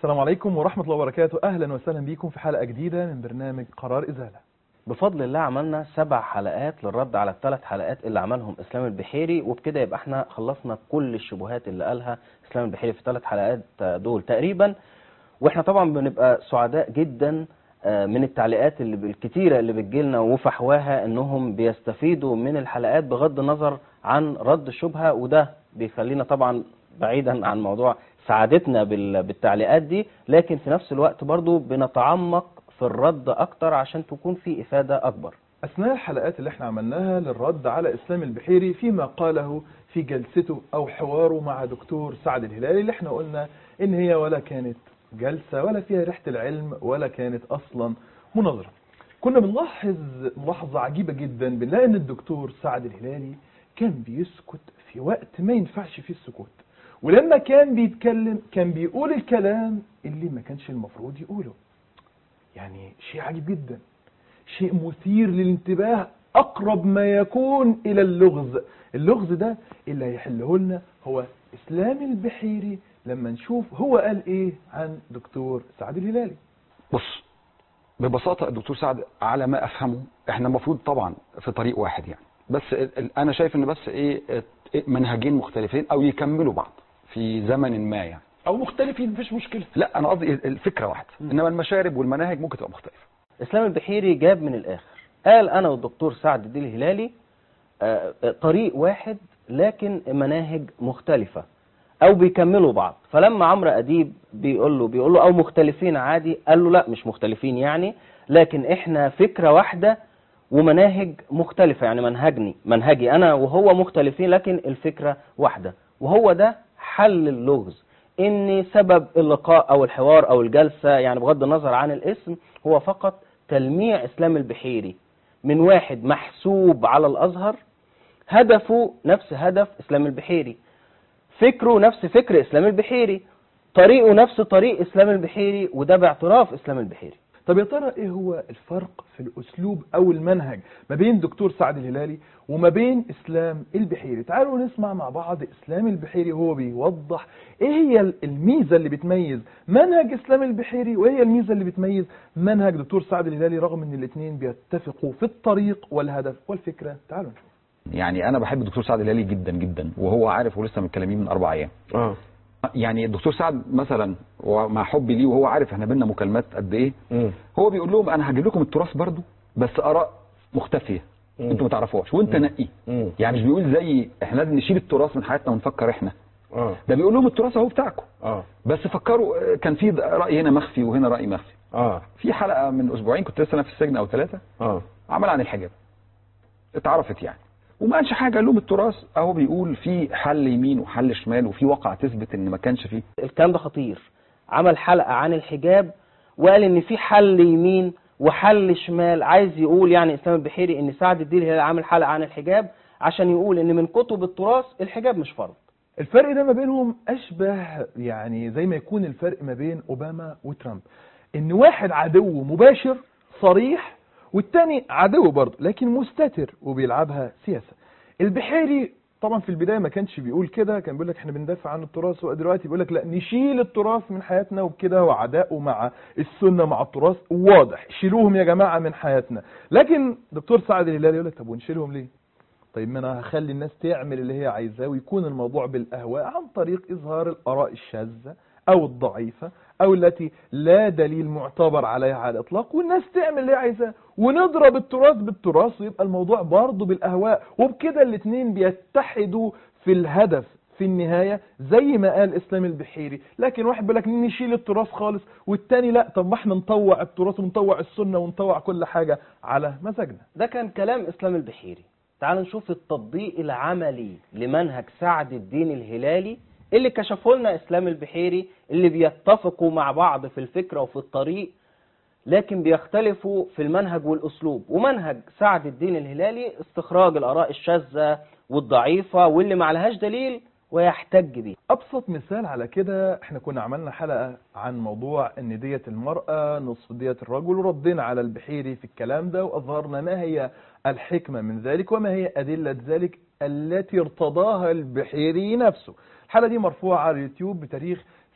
السلام عليكم ورحمة الله وبركاته أهلا وسهلا بكم في حلقة جديدة من برنامج قرار إزالة بفضل الله عملنا سبع حلقات للرد على الثلاث حلقات اللي عملهم اسلام البحيري وبكده يبقى احنا خلصنا كل الشبهات اللي قالها اسلام البحيري في الثلاث حلقات دول تقريبا واحنا طبعا بنبقى سعداء جدا آه، من التعليقات اللي الكتيره اللي بتجيلنا وفحواها انهم بيستفيدوا من الحلقات بغض النظر عن رد الشبهه وده بيخلينا طبعا بعيدا عن موضوع سعادتنا بال- بالتعليقات دي لكن في نفس الوقت برضو بنتعمق في الرد اكتر عشان تكون في افاده اكبر أثناء الحلقات اللي احنا عملناها للرد على إسلام البحيري فيما قاله في جلسته أو حواره مع دكتور سعد الهلالي اللي احنا قلنا إن هي ولا كانت جلسة ولا فيها ريحة العلم ولا كانت أصلا مناظرة كنا بنلاحظ ملاحظة عجيبة جدا بنلاقي إن الدكتور سعد الهلالي كان بيسكت في وقت ما ينفعش فيه السكوت ولما كان بيتكلم كان بيقول الكلام اللي ما كانش المفروض يقوله يعني شيء عجيب جدا شيء مثير للانتباه أقرب ما يكون إلى اللغز اللغز ده اللي هيحله لنا هو إسلام البحيري لما نشوف هو قال إيه عن دكتور سعد الهلالي بص ببساطة الدكتور سعد على ما أفهمه احنا المفروض طبعا في طريق واحد يعني بس ال- ال- أنا شايف إن بس إيه إيه منهجين مختلفين أو يكملوا بعض في زمن ما يعني او مختلفين مفيش مشكله لا أنا قصدي ال- الفكرة واحدة إنما المشارب والمناهج ممكن تبقى مختلفة اسلام البحيري جاب من الاخر قال انا والدكتور سعد الدين الهلالي آه، آه، طريق واحد لكن مناهج مختلفة او بيكملوا بعض فلما عمرو اديب بيقول له بيقول له او مختلفين عادي قال له لا مش مختلفين يعني لكن احنا فكرة واحدة ومناهج مختلفة يعني منهجني منهجي انا وهو مختلفين لكن الفكرة واحدة وهو ده حل اللغز ان سبب اللقاء او الحوار او الجلسة يعني بغض النظر عن الاسم هو فقط تلميع اسلام البحيري من واحد محسوب على الازهر هدفه نفس هدف اسلام البحيري فكره نفس فكر اسلام البحيري طريقه نفس طريق اسلام البحيري وده باعتراف اسلام البحيري طب يا ترى ايه هو الفرق في الاسلوب او المنهج ما بين دكتور سعد الهلالي وما بين اسلام البحيري تعالوا نسمع مع بعض اسلام البحيري وهو بيوضح ايه هي الميزه اللي بتميز منهج اسلام البحيري وايه هي الميزه اللي بتميز منهج دكتور سعد الهلالي رغم ان الاثنين بيتفقوا في الطريق والهدف والفكره تعالوا نشوف يعني أنا بحب الدكتور سعد الهلالي جدا جدا وهو عارف ولسه متكلمين من أربع أيام اه يعني الدكتور سعد مثلا ومع حبي ليه وهو عارف احنا بينا مكالمات قد ايه هو بيقول لهم انا هجيب لكم التراث برضو بس اراء مختفيه مم. انتوا ما تعرفوهاش وانت مم. نقي مم. يعني مش بيقول زي احنا لازم نشيل التراث من حياتنا ونفكر احنا اه ده بيقول لهم التراث اهو بتاعكم اه بس فكروا آه، كان في راي هنا مخفي وهنا راي مخفي اه في حلقه من اسبوعين كنت لسه انا في السجن او ثلاثه اه عمل عن الحجاب اتعرفت يعني وما قالش حاجه قال لهم التراث اهو بيقول في حل يمين وحل شمال وفي واقع تثبت ان ما كانش فيه الكلام ده خطير عمل حلقة عن الحجاب وقال ان في حل يمين وحل شمال عايز يقول يعني اسلام البحيري ان سعد الدين الهلالي عامل حلقة عن الحجاب عشان يقول ان من كتب التراث الحجاب مش فرض الفرق ده ما بينهم اشبه يعني زي ما يكون الفرق ما بين اوباما وترامب ان واحد عدو مباشر صريح والتاني عدو برضه لكن مستتر وبيلعبها سياسة البحيري طبعا في البداية ما كانش بيقول كده كان بيقول لك احنا بندافع عن التراث ودلوقتي بيقول لك لا نشيل التراث من حياتنا وبكده وعداؤه مع السنة مع التراث واضح شيلوهم يا جماعة من حياتنا لكن دكتور سعد الهلالي يقول لك طب ونشيلهم ليه طيب ما انا هخلي الناس تعمل اللي هي عايزاه ويكون الموضوع بالاهواء عن طريق اظهار الاراء الشاذه او الضعيفه او التي لا دليل معتبر عليها على الاطلاق والناس تعمل اللي هي عايزاه ونضرب التراث بالتراث ويبقى الموضوع برضه بالاهواء وبكده الاثنين بيتحدوا في الهدف في النهاية زي ما قال إسلام البحيري لكن واحد بيقول لك نشيل التراث خالص والتاني لا طب ما احنا نطوع التراث ونطوع السنة ونطوع كل حاجة على مزاجنا ده كان كلام اسلام البحيري تعال نشوف التطبيق العملي لمنهج سعد الدين الهلالي اللي كشفه لنا اسلام البحيري اللي بيتفقوا مع بعض في الفكرة وفي الطريق لكن بيختلفوا في المنهج والاسلوب ومنهج سعد الدين الهلالي استخراج الاراء الشاذة والضعيفة واللي ما عليهاش دليل ويحتج بيه ابسط مثال على كده احنا كنا عملنا حلقة عن موضوع ان دية المرأة نصف دية الرجل وردينا على البحيري في الكلام ده واظهرنا ما هي الحكمة من ذلك وما هي ادلة ذلك التي ارتضاها البحيري نفسه الحلقة دي مرفوعة على اليوتيوب بتاريخ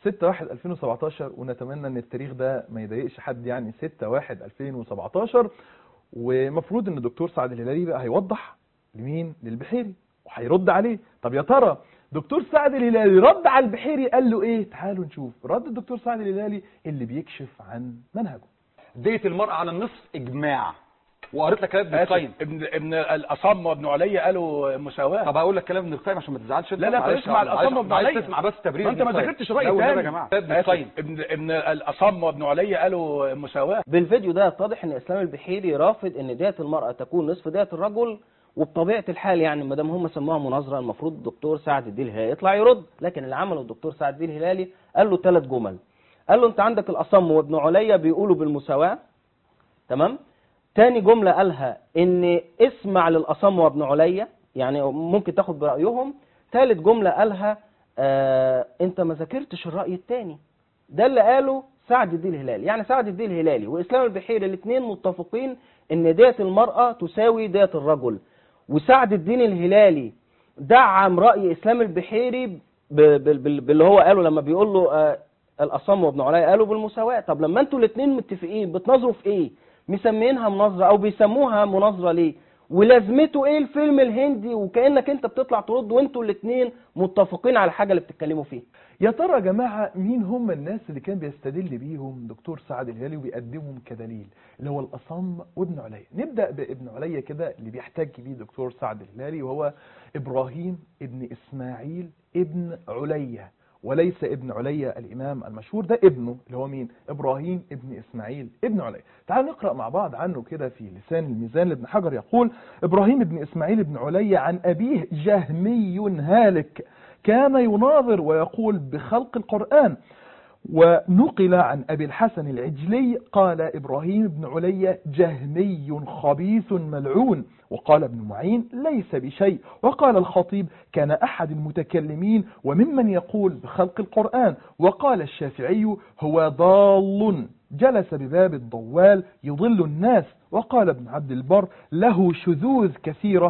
6 1 2017 ونتمنى ان التاريخ ده ما يضايقش حد يعني 6 1 2017 ومفروض ان الدكتور سعد الهلالي بقى هيوضح لمين للبحيري وهيرد عليه طب يا ترى دكتور سعد الهلالي رد على البحيري قال له ايه تعالوا نشوف رد الدكتور سعد الهلالي اللي بيكشف عن منهجه دية المرأة على النصف إجماع وقريت لك كلام ابن القيم ابن ابن الاصم وابن علي قالوا مساواه طب هقول لك كلام ابن القيم عشان ما تزعلش انت لا لا معلش، اسمع معلش، الاصم وابن عايز علي تسمع بس تبرير ما انت ما ابن القيم. ذاكرتش راي لا والنبي تاني يا جماعه ابن آسف. القيم ابن ابن الاصم وابن علي قالوا مساواه بالفيديو ده يتضح ان اسلام البحيري رافض ان دية المرأة تكون نصف دية الرجل وبطبيعة الحال يعني ما دام هم سموها مناظرة المفروض الدكتور سعد الدين الهلالي يطلع يرد لكن اللي عمله الدكتور سعد الدين الهلالي قال له ثلاث جمل قال له انت عندك الاصم وابن عليا بيقولوا بالمساواة تمام تاني جملة قالها ان اسمع للاصم وابن عليا يعني ممكن تاخد برأيهم ثالث جملة قالها آه انت ما ذاكرتش الرأي التاني ده اللي قاله سعد الدين الهلالي يعني سعد الدين الهلالي واسلام البحيري الاثنين متفقين ان دية المرأة تساوي دية الرجل وسعد الدين الهلالي دعم رأي اسلام البحيري ب- بال- بال- باللي هو قاله لما بيقول له آه، الاصم وابن علاء قالوا بالمساواة طب لما انتوا الاثنين متفقين بتناظروا في ايه مسمينها مناظرة او بيسموها مناظرة ليه ولازمته ايه الفيلم الهندي وكأنك انت بتطلع ترد وانتوا الاثنين متفقين على الحاجة اللي بتتكلموا فيها يا ترى يا جماعة مين هم الناس اللي كان بيستدل بيهم دكتور سعد الهلالي وبيقدمهم كدليل اللي هو الأصم وابن عليا نبدأ بابن عليا كده اللي بيحتج بيه دكتور سعد الهلالي وهو إبراهيم ابن إسماعيل ابن عليا وليس ابن عليا الإمام المشهور ده ابنه اللي هو مين إبراهيم ابن إسماعيل ابن عليا تعالوا نقرأ مع بعض عنه كده في لسان الميزان لابن حجر يقول إبراهيم ابن إسماعيل ابن عليا عن أبيه جهمي هالك كان يناظر ويقول بخلق القرآن ونقل عن أبي الحسن العجلي قال إبراهيم بن علي جهمي خبيث ملعون وقال ابن معين ليس بشيء وقال الخطيب كان أحد المتكلمين وممن يقول بخلق القرآن وقال الشافعي هو ضال جلس بباب الضوال يضل الناس وقال ابن عبد البر له شذوذ كثيرة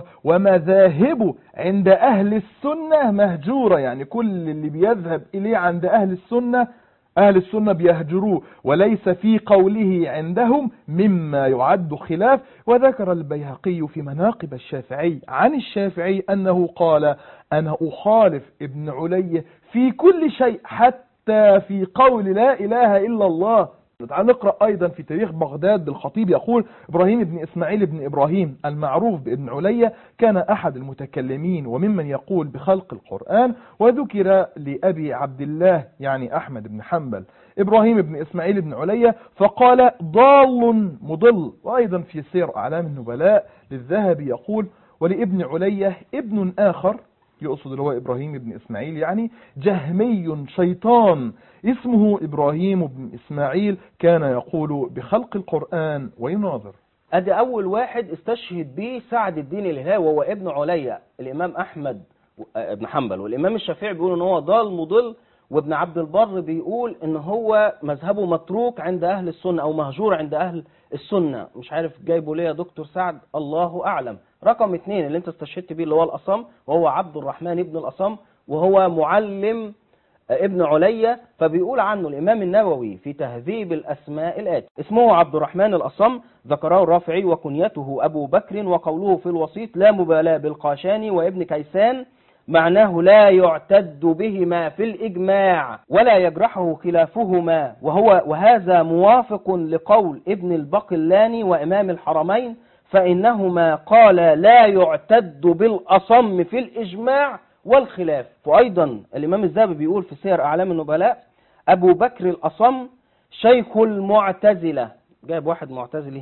ومذاهب عند أهل السنة مهجورة يعني كل اللي بيذهب إليه عند أهل السنة أهل السنة بيهجروه وليس في قوله عندهم مما يعد خلاف وذكر البيهقي في مناقب الشافعي عن الشافعي أنه قال أنا أخالف ابن علي في كل شيء حتى في قول لا إله إلا الله تعال نقرأ أيضا في تاريخ بغداد بالخطيب يقول إبراهيم بن إسماعيل بن إبراهيم المعروف بابن عليا كان أحد المتكلمين وممن يقول بخلق القرآن وذكر لأبي عبد الله يعني أحمد بن حنبل إبراهيم بن إسماعيل بن عليا فقال ضال مضل وأيضا في سير أعلام النبلاء للذهبي يقول ولابن عليا ابن آخر يقصد اللي هو إبراهيم بن إسماعيل يعني جهمي شيطان اسمه إبراهيم بن إسماعيل كان يقول بخلق القرآن ويناظر ادي اول واحد استشهد به سعد الدين الهلالي وهو ابن عليا الامام احمد و- آه، ابن حنبل والامام الشافعي بيقول ان هو ضال مضل وابن عبد البر بيقول ان هو مذهبه متروك عند اهل السنه او مهجور عند اهل السنه مش عارف جايبه ليه يا دكتور سعد الله اعلم رقم اثنين اللي انت استشهدت بيه اللي هو الاصم وهو عبد الرحمن ابن الاصم وهو معلم ابن عليا فبيقول عنه الإمام النووي في تهذيب الأسماء الآتي اسمه عبد الرحمن الأصم ذكره الرافعي وكنيته أبو بكر وقوله في الوسيط لا مبالاة بالقاشاني وابن كيسان معناه لا يعتد بهما في الإجماع ولا يجرحه خلافهما وهو وهذا موافق لقول ابن البقلاني وإمام الحرمين فإنهما قال لا يعتد بالأصم في الإجماع والخلاف وأيضا الإمام الذهبي بيقول في سير أعلام النبلاء أبو بكر الأصم شيخ المعتزلة جايب واحد معتزلي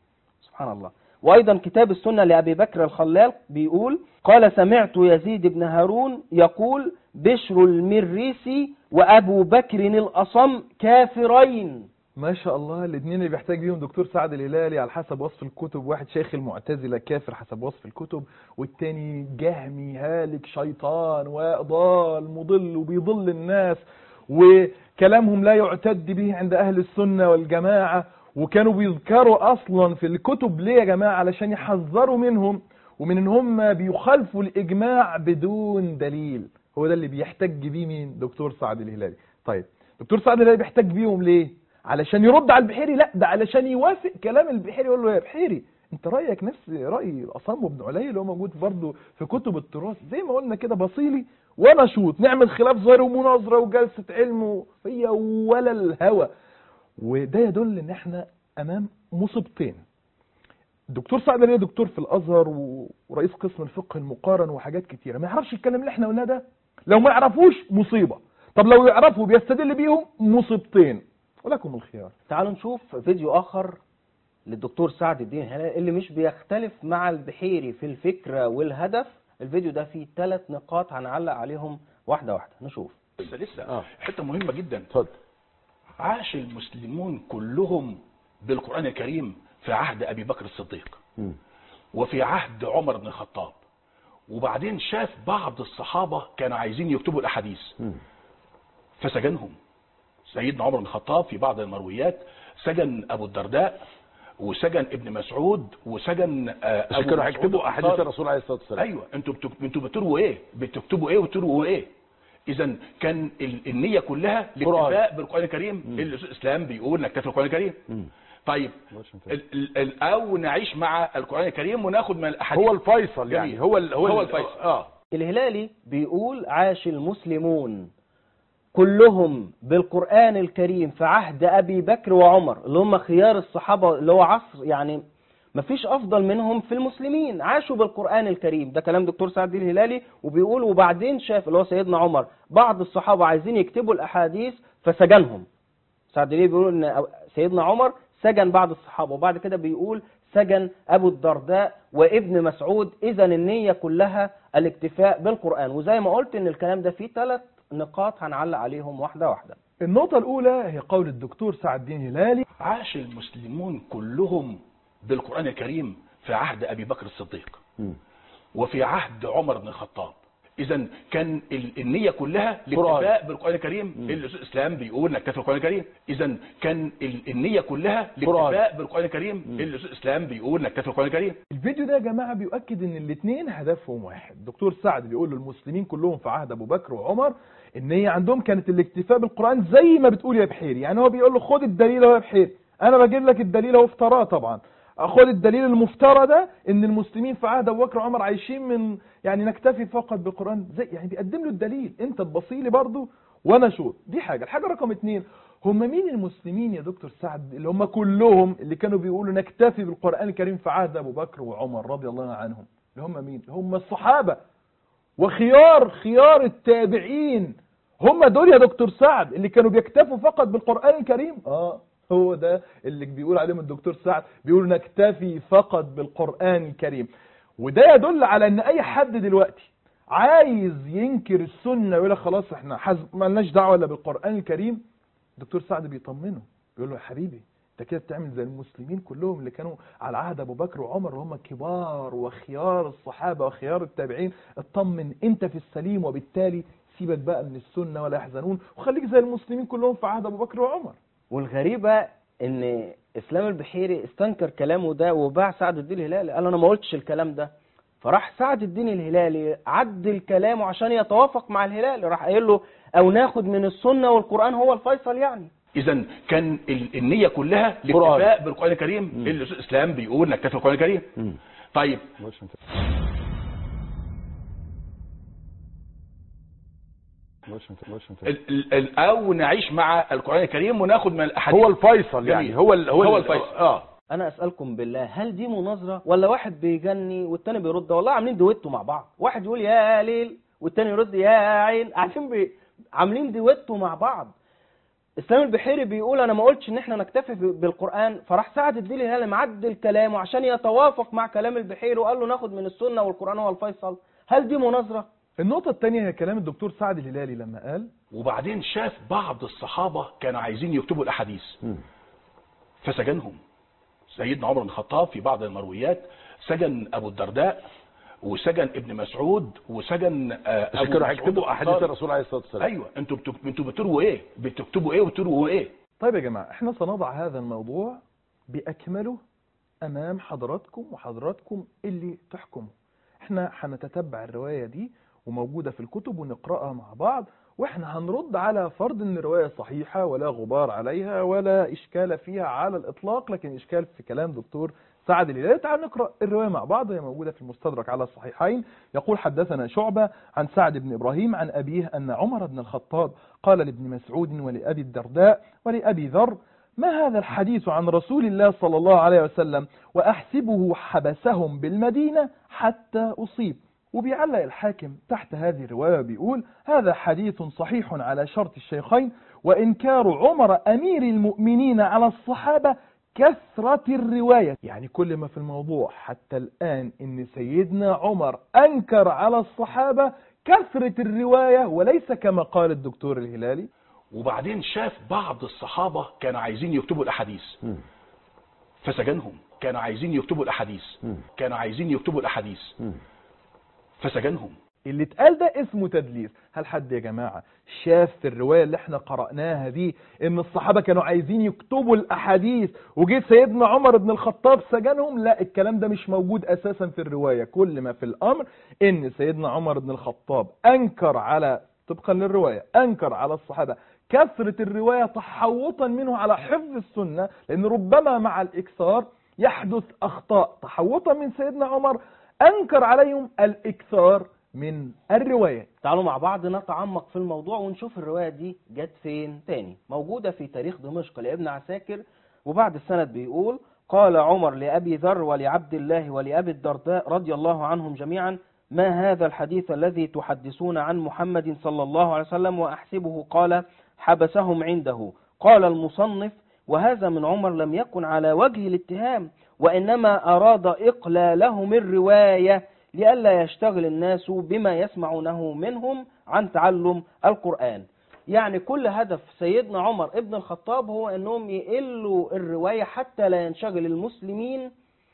سبحان الله وأيضا كتاب السنة لأبي بكر الخلال بيقول قال سمعت يزيد بن هارون يقول بشر المريسي وأبو بكر الأصم كافرين ما شاء الله الاثنين اللي بيحتاج بيهم دكتور سعد الهلالي على حسب وصف الكتب واحد شيخ المعتزلة كافر حسب وصف الكتب والتاني جهمي هالك شيطان وضال مضل وبيضل الناس وكلامهم لا يعتد به عند أهل السنة والجماعة وكانوا بيذكروا أصلا في الكتب ليه يا جماعة علشان يحذروا منهم ومن ان هم بيخالفوا الإجماع بدون دليل هو ده اللي بيحتج بيه مين دكتور سعد الهلالي طيب دكتور سعد الهلالي بيحتاج بيهم ليه علشان يرد على البحيري لا ده علشان يوافق كلام البحيري يقول له يا بحيري انت رايك نفس راي الاصم وابن علي اللي هو موجود برضه في كتب التراث زي ما قلنا كده بصيلي ونشوط نعمل خلاف ظاهر ومناظره وجلسه علم هي ولا الهوى وده يدل ان احنا امام مصيبتين الدكتور سعد الهلالي دكتور في الازهر و- ورئيس قسم الفقه المقارن وحاجات كتيره ما يعرفش الكلام اللي احنا قلناه ده لو ما يعرفوش مصيبه طب لو يعرفوا بيستدل بيهم مصيبتين ولكم الخيار تعالوا نشوف فيديو آخر للدكتور سعد الدين هلال اللي مش بيختلف مع البحيري في الفكرة والهدف الفيديو ده فيه ثلاث نقاط هنعلق عليهم واحدة واحدة نشوف لسه لسه آه. حته مهمه جدا اتفضل عاش المسلمون كلهم بالقران الكريم في عهد ابي بكر الصديق مم. وفي عهد عمر بن الخطاب وبعدين شاف بعض الصحابه كانوا عايزين يكتبوا الاحاديث مم. فسجنهم سيدنا عمر بن الخطاب في بعض المرويات سجن ابو الدرداء وسجن ابن مسعود وسجن آه، عشان أبو كانوا مسعود هيكتبوا احاديث الأنصاري. الرسول عليه الصلاه والسلام ايوه انتوا بتك- انتوا بترووا ايه بتكتبوا ايه وترووا ايه اذا كان ال- النيه كلها الاكتفاء بالقران الكريم الاسلام بيقول نكتفي بالقران الكريم طيب ال- ال- ال- او نعيش مع القران الكريم وناخد من الاحاديث هو الفيصل يعني جميل. هو ال هو, هو ال- الفيصل. اه الهلالي بيقول عاش المسلمون كلهم بالقرآن الكريم في عهد أبي بكر وعمر اللي هم خيار الصحابة اللي هو عصر يعني مفيش أفضل منهم في المسلمين عاشوا بالقرآن الكريم ده كلام دكتور سعد الدين الهلالي وبيقول وبعدين شاف اللي هو سيدنا عمر بعض الصحابة عايزين يكتبوا الأحاديث فسجنهم سعد الدين بيقول ان سيدنا عمر سجن بعض الصحابه وبعد كده بيقول سجن ابو الدرداء وابن مسعود اذا النيه كلها الاكتفاء بالقران وزي ما قلت ان الكلام ده فيه ثلاث نقاط هنعلق عليهم واحده واحده النقطة الأولى هي قول الدكتور سعد الدين هلالي عاش المسلمون كلهم بالقران الكريم في عهد ابي بكر الصديق مم. وفي عهد عمر بن الخطاب اذا كان ال- النيه كلها قرآن. الاكتفاء بالقران الكريم الاسلام بيقول نكتفي بالقران الكريم اذا كان ال- النيه كلها قرآن. الاكتفاء بالقران الكريم الاسلام بيقول نكتفي بالقران الكريم الفيديو ده يا جماعة بيؤكد ان الاثنين هدفهم واحد دكتور سعد بيقول للمسلمين كلهم في عهد ابو بكر وعمر ان هي عندهم كانت الاكتفاء بالقرآن زي ما بتقول يا بحيري يعني هو بيقول له خد الدليل اهو يا بحيري انا بجيب لك الدليل اهو افتراه طبعا خد الدليل المفترى ده ان المسلمين في عهد ابو بكر وعمر عايشين من يعني نكتفي فقط بالقرآن زي يعني بيقدم له الدليل انت تبصيلي برضه وانا شوط دي حاجة الحاجة رقم اتنين هم مين المسلمين يا دكتور سعد اللي هم كلهم اللي كانوا بيقولوا نكتفي بالقرآن الكريم في عهد أبو بكر وعمر رضي الله عنهم اللي هم مين هم الصحابة وخيار خيار التابعين هم دول يا دكتور سعد اللي كانوا بيكتفوا فقط بالقرآن الكريم اه هو ده اللي بيقول عليهم الدكتور سعد بيقول نكتفي فقط بالقرآن الكريم وده يدل على ان اي حد دلوقتي عايز ينكر السنة ويقول لك خلاص احنا حزب مالناش دعوة الا بالقرآن الكريم دكتور سعد بيطمنه بيقول له يا حبيبي انت كده بتعمل زي المسلمين كلهم اللي كانوا على عهد ابو بكر وعمر وهم كبار وخيار الصحابه وخيار التابعين اطمن انت في السليم وبالتالي سيبك بقى من السنه ولا يحزنون وخليك زي المسلمين كلهم في عهد ابو بكر وعمر والغريبه ان اسلام البحيري استنكر كلامه ده وباع سعد الدين الهلالي قال انا ما قلتش الكلام ده فراح سعد الدين الهلالي عدل كلامه عشان يتوافق مع الهلالي راح قايل له او ناخد من السنه والقران هو الفيصل يعني اذا كان ال- النيه كلها قرآن. الاكتفاء بالقران الكريم الاسلام بيقول نكتفي بالقران الكريم مم. طيب بص انت بص انت بص انت ال- ال- ال- او نعيش مع القران الكريم وناخد من الاحاديث هو الفيصل يعني جميل. هو ال هو, هو ال- الفيصل. اه انا اسالكم بالله هل دي مناظره ولا واحد بيغني والتاني بيرد والله عاملين دويتو مع بعض واحد يقول يا ليل والتاني يرد يا عين عارفين بي... عاملين دويتو مع بعض اسلام البحيري بيقول انا ما قلتش ان احنا نكتفي ب- بالقران فراح سعد الدين الهلالي معدل كلامه عشان يتوافق مع كلام البحيري وقال له ناخد من السنه والقران هو الفيصل هل دي مناظره النقطه الثانيه هي كلام الدكتور سعد الهلالي لما قال وبعدين شاف بعض الصحابه كانوا عايزين يكتبوا الاحاديث مم. فسجنهم سيدنا عمر بن الخطاب في بعض المرويات سجن ابو الدرداء وسجن ابن مسعود وسجن آه، عشان أبو كانوا مسعود هيكتبوا احاديث الأنصاري. الرسول عليه الصلاه والسلام ايوه انتوا بتك- انتوا بترووا ايه بتكتبوا ايه وترووا ايه طيب يا جماعة احنا سنضع هذا الموضوع بأكمله أمام حضراتكم وحضراتكم اللي تحكموا احنا هنتتبع الرواية دي وموجودة في الكتب ونقرأها مع بعض واحنا هنرد على فرض ان الرواية صحيحة ولا غبار عليها ولا اشكال فيها على الاطلاق لكن اشكال في كلام دكتور سعد الهلالي تعال نقرأ الرواية مع بعض هي موجودة في المستدرك على الصحيحين يقول حدثنا شعبة عن سعد بن إبراهيم عن أبيه أن عمر بن الخطاب قال لابن مسعود ولأبي الدرداء ولأبي ذر ما هذا الحديث عن رسول الله صلى الله عليه وسلم وأحسبه حبسهم بالمدينة حتى أصيب وبيعلق الحاكم تحت هذه الرواية بيقول هذا حديث صحيح على شرط الشيخين وإنكار عمر أمير المؤمنين على الصحابة كثرة الرواية يعني كل ما في الموضوع حتى الآن إن سيدنا عمر أنكر على الصحابة كثرة الرواية وليس كما قال الدكتور الهلالي وبعدين شاف بعض الصحابة كانوا عايزين يكتبوا الأحاديث فسجنهم كانوا عايزين يكتبوا الأحاديث كانوا عايزين يكتبوا الأحاديث فسجنهم اللي اتقال ده اسمه تدليس هل حد يا جماعة شاف في الرواية اللي احنا قرأناها دي ان الصحابة كانوا عايزين يكتبوا الاحاديث وجه سيدنا عمر بن الخطاب سجنهم لا الكلام ده مش موجود اساسا في الرواية كل ما في الامر ان سيدنا عمر بن الخطاب انكر على طبقا للرواية انكر على الصحابة كثرة الرواية تحوطا منه على حفظ السنة لان ربما مع الاكثار يحدث اخطاء تحوطا من سيدنا عمر انكر عليهم الاكثار من الرواية تعالوا مع بعض نتعمق في الموضوع ونشوف الرواية دي جت فين تاني موجودة في تاريخ دمشق لابن عساكر وبعد السند بيقول قال عمر لأبي ذر ولعبد الله ولأبي الدرداء رضي الله عنهم جميعا ما هذا الحديث الذي تحدثون عن محمد صلى الله عليه وسلم وأحسبه قال حبسهم عنده قال المصنف وهذا من عمر لم يكن على وجه الاتهام وإنما أراد إقلالهم الرواية لئلا يشتغل الناس بما يسمعونه منهم عن تعلم القرآن يعني كل هدف سيدنا عمر ابن الخطاب هو انهم يقلوا الرواية حتى لا ينشغل المسلمين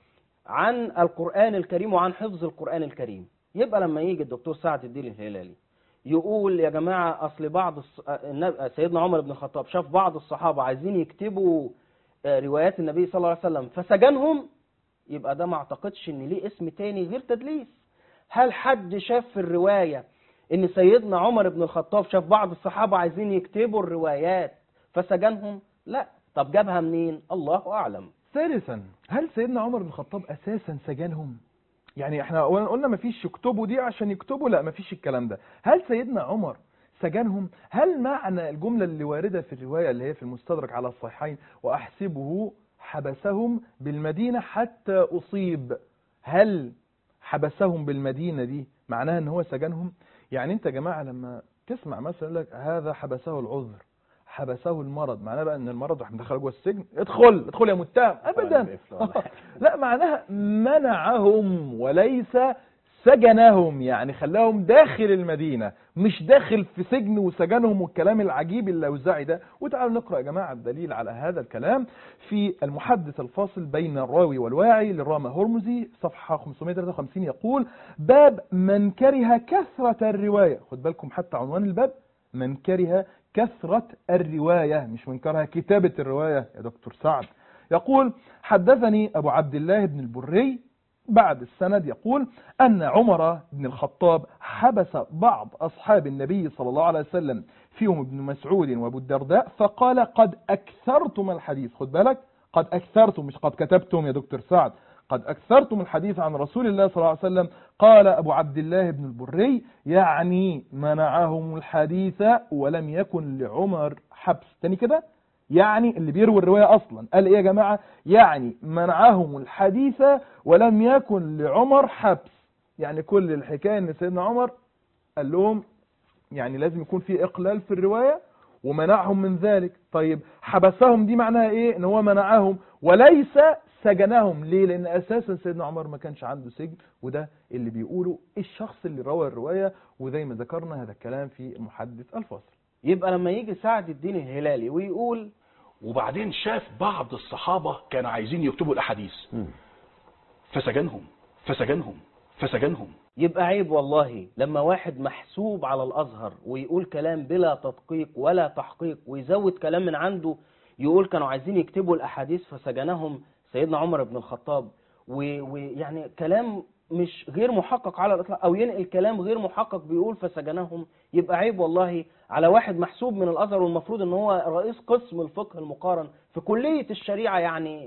عن القرآن الكريم وعن حفظ القرآن الكريم يبقى لما يجي الدكتور سعد الدين الهلالي يقول يا جماعة أصل بعض الص... النب- سيدنا عمر بن الخطاب شاف بعض الصحابة عايزين يكتبوا آه، روايات النبي صلى الله عليه وسلم فسجنهم يبقى ده ما اعتقدش ان ليه اسم تاني غير تدليس هل حد شاف في الرواية ان سيدنا عمر بن الخطاب شاف بعض الصحابة عايزين يكتبوا الروايات فسجنهم لا طب جابها منين الله اعلم ثالثا هل سيدنا عمر بن الخطاب اساسا سجنهم يعني احنا أولاً قلنا مفيش يكتبوا دي عشان يكتبوا لا مفيش الكلام ده هل سيدنا عمر سجنهم هل معنى الجملة اللي واردة في الرواية اللي هي في المستدرك على الصحيحين وأحسبه حبسهم بالمدينة حتى أصيب هل حبسهم بالمدينة دي معناها ان هو سجنهم يعني انت يا جماعة لما تسمع مثلا يقول لك هذا حبسه العذر حبسه المرض معناه بقى ان المرض راح مدخله جوه السجن ادخل ادخل يا متهم ابدا لا معناها منعهم وليس سجنهم يعني خلاهم داخل المدينة مش داخل في سجن وسجنهم والكلام العجيب اللوزعي ده وتعالوا نقرأ يا جماعة الدليل على هذا الكلام في المحدث الفاصل بين الراوي والواعي للرامة هرمزي صفحة 553 يقول باب من كره كثرة الرواية خد بالكم حتى عنوان الباب من كره كثرة الرواية مش من كره كتابة الرواية يا دكتور سعد يقول حدثني أبو عبد الله بن البري بعد السند يقول أن عمر بن الخطاب حبس بعض أصحاب النبي صلى الله عليه وسلم فيهم ابن مسعود وابو الدرداء فقال قد أكثرتم الحديث خد بالك قد أكثرتم مش قد كتبتم يا دكتور سعد قد أكثرتم الحديث عن رسول الله صلى الله عليه وسلم قال أبو عبد الله بن البري يعني منعهم الحديث ولم يكن لعمر حبس تاني كده يعني اللي بيروي الرواية أصلا قال إيه يا جماعة يعني منعهم الحديث ولم يكن لعمر حبس يعني كل الحكاية ان سيدنا عمر قال لهم يعني لازم يكون في إقلال في الرواية ومنعهم من ذلك طيب حبسهم دي معناها ايه ان هو منعهم وليس سجنهم ليه لان اساسا سيدنا عمر ما كانش عنده سجن وده اللي بيقوله الشخص اللي روى الرواية وزي ما ذكرنا هذا الكلام في المحدث الفاصل يبقى لما يجي سعد الدين الهلالي ويقول وبعدين شاف بعض الصحابة كانوا عايزين يكتبوا الأحاديث فسجنهم فسجنهم فسجنهم يبقى عيب والله لما واحد محسوب على الازهر ويقول كلام بلا تدقيق ولا تحقيق ويزود كلام من عنده يقول كانوا عايزين يكتبوا الاحاديث فسجنهم سيدنا عمر بن الخطاب و- ويعني كلام مش غير محقق على الاطلاق او ينقل كلام غير محقق بيقول فسجنهم يبقى عيب والله على واحد محسوب من الازهر والمفروض ان هو رئيس قسم الفقه المقارن في كليه الشريعه يعني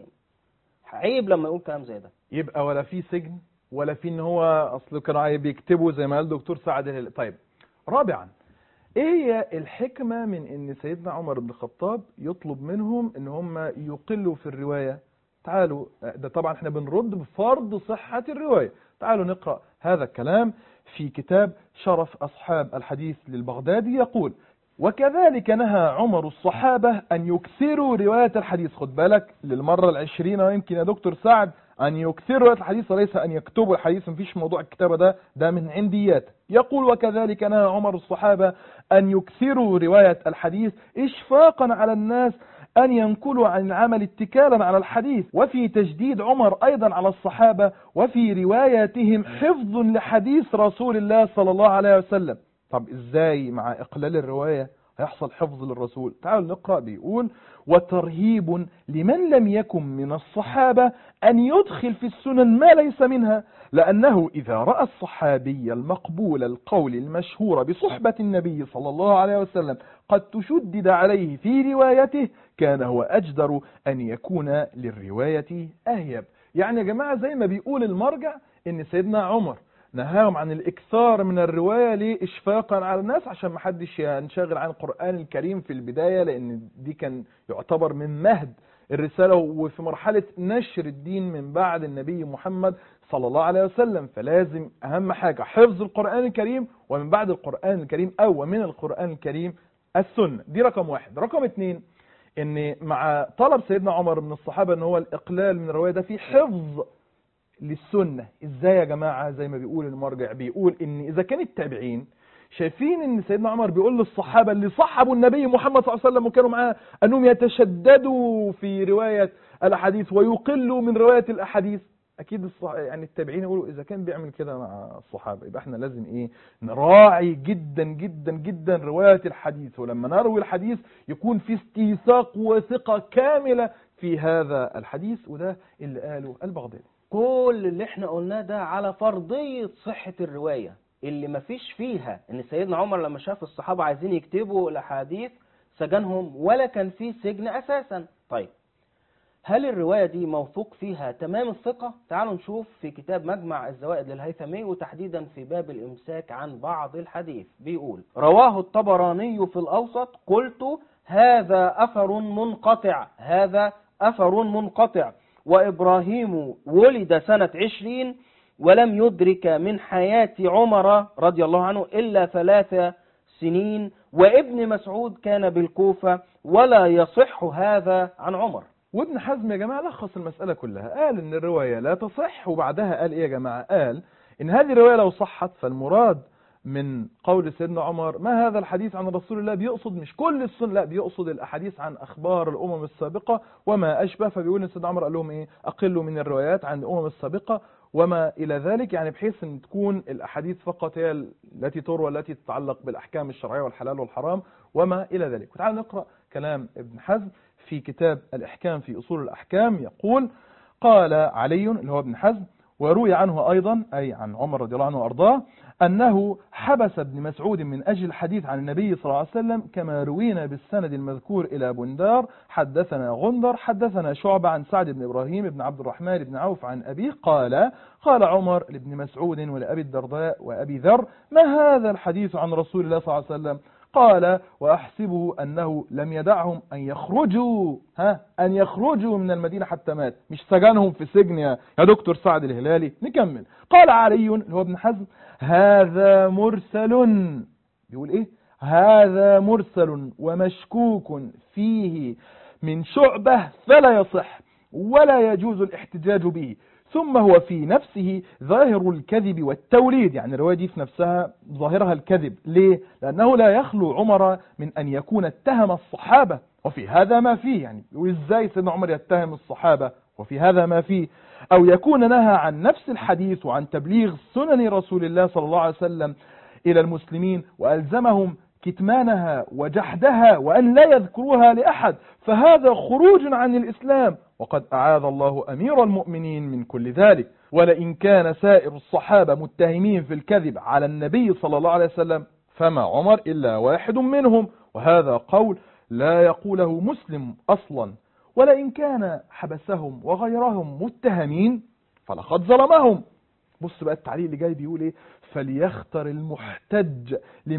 عيب لما يقول كلام زي ده يبقى ولا في سجن ولا في ان هو اصل كانوا عايز بيكتبوا زي ما قال دكتور سعد الهلال طيب رابعا ايه هي الحكمة من ان سيدنا عمر بن الخطاب يطلب منهم ان هم يقلوا في الرواية تعالوا ده طبعا احنا بنرد بفرض صحة الرواية تعالوا نقرأ هذا الكلام في كتاب شرف أصحاب الحديث للبغدادي يقول وكذلك نهى عمر الصحابة أن يكثروا رواية الحديث خد بالك للمرة العشرين ويمكن يا دكتور سعد أن يكثروا رواية الحديث وليس أن يكتبوا الحديث مفيش موضوع الكتابة ده ده من عنديات يقول وكذلك نهى عمر الصحابة أن يكثروا رواية الحديث إشفاقا على الناس أن ينقلوا عن العمل اتكالا على الحديث وفي تجديد عمر أيضا على الصحابة وفي رواياتهم حفظ لحديث رسول الله صلى الله عليه وسلم طب إزاي مع إقلال الرواية هيحصل حفظ للرسول تعالوا نقرأ بيقول وترهيب لمن لم يكن من الصحابة أن يدخل في السنن ما ليس منها لأنه إذا رأى الصحابي المقبول القول المشهور بصحبة النبي صلى الله عليه وسلم قد تشدد عليه في روايته كان هو أجدر أن يكون للرواية أهيب يعني يا جماعة زي ما بيقول المرجع إن سيدنا عمر نهاهم عن الإكثار من الرواية ليه إشفاقا على الناس عشان ما حدش ينشغل عن القرآن الكريم في البداية لأن دي كان يعتبر من مهد الرسالة وفي مرحلة نشر الدين من بعد النبي محمد صلى الله عليه وسلم فلازم أهم حاجة حفظ القرآن الكريم ومن بعد القرآن الكريم أو ومن القرآن الكريم السنة دي رقم واحد رقم اتنين ان مع طلب سيدنا عمر من الصحابة ان هو الاقلال من الرواية ده في حفظ للسنة ازاي يا جماعة زي ما بيقول المرجع بيقول ان اذا كان التابعين شايفين ان سيدنا عمر بيقول للصحابة اللي صحبوا النبي محمد صلى الله عليه وسلم وكانوا معاه انهم يتشددوا في رواية الاحاديث ويقلوا من رواية الاحاديث اكيد الصح... يعني التابعين يقولوا اذا كان بيعمل كده مع الصحابة يبقى احنا لازم ايه نراعي جدا جدا جدا رواية الحديث ولما نروي الحديث يكون في استيثاق وثقة كاملة في هذا الحديث وده اللي قاله البغدادي كل اللي احنا قلناه ده على فرضية صحة الرواية اللي مفيش فيها ان سيدنا عمر لما شاف الصحابة عايزين يكتبوا الاحاديث سجنهم ولا كان في سجن اساسا طيب هل الرواية دي موثوق فيها تمام الثقة؟ تعالوا نشوف في كتاب مجمع الزوائد للهيثمي وتحديدا في باب الإمساك عن بعض الحديث بيقول رواه الطبراني في الأوسط قلت هذا أثر منقطع هذا أثر منقطع وإبراهيم ولد سنة عشرين ولم يدرك من حياة عمر رضي الله عنه إلا ثلاث سنين وابن مسعود كان بالكوفة ولا يصح هذا عن عمر وابن حزم يا جماعة لخص المسألة كلها قال ان الرواية لا تصح وبعدها قال ايه يا جماعة قال ان هذه الرواية لو صحت فالمراد من قول سيدنا عمر ما هذا الحديث عن رسول الله بيقصد مش كل السنة لا بيقصد الأحاديث عن أخبار الأمم السابقة وما أشبه فبيقول إن سيدنا عمر قال لهم إيه أقلوا من الروايات عن الأمم السابقة وما إلى ذلك يعني بحيث أن تكون الأحاديث فقط هي التي تروى التي تتعلق بالأحكام الشرعية والحلال والحرام وما إلى ذلك وتعال نقرأ كلام ابن حزم في كتاب الإحكام في أصول الأحكام يقول قال علي اللي هو ابن حزم وروي عنه أيضا أي عن عمر رضي الله عنه وأرضاه أنه حبس ابن مسعود من أجل الحديث عن النبي صلى الله عليه وسلم كما روينا بالسند المذكور إلى بندار حدثنا غندر حدثنا شعبة عن سعد بن إبراهيم بن عبد الرحمن بن عوف عن أبيه قال قال عمر لابن مسعود ولأبي الدرداء وأبي ذر ما هذا الحديث عن رسول الله صلى الله عليه وسلم قال وأحسبه أنه لم يدعهم أن يخرجوا ها أن يخرجوا من المدينة حتى مات مش سجنهم في سجن يا يا دكتور سعد الهلالي نكمل قال علي اللي هو ابن حزم هذا مرسل بيقول إيه هذا مرسل ومشكوك فيه من شعبة فلا يصح ولا يجوز الاحتجاج به ثم هو في نفسه ظاهر الكذب والتوليد يعني الرواية دي في نفسها ظاهرها الكذب ليه؟ لأنه لا يخلو عمر من أن يكون اتهم الصحابة وفي هذا ما فيه يعني وإزاي سيدنا عمر يتهم الصحابة وفي هذا ما فيه أو يكون نهى عن نفس الحديث وعن تبليغ سنن رسول الله صلى الله عليه وسلم إلى المسلمين وألزمهم كتمانها وجحدها وأن لا يذكروها لأحد فهذا خروج عن الإسلام وقد أعاذ الله أمير المؤمنين من كل ذلك ولئن كان سائر الصحابة متهمين في الكذب على النبي صلى الله عليه وسلم فما عمر إلا واحد منهم وهذا قول لا يقوله مسلم أصلا ولئن كان حبسهم وغيرهم متهمين فلقد ظلمهم بص بقى التعليق اللي جاي بيقول ايه فليختر المحتج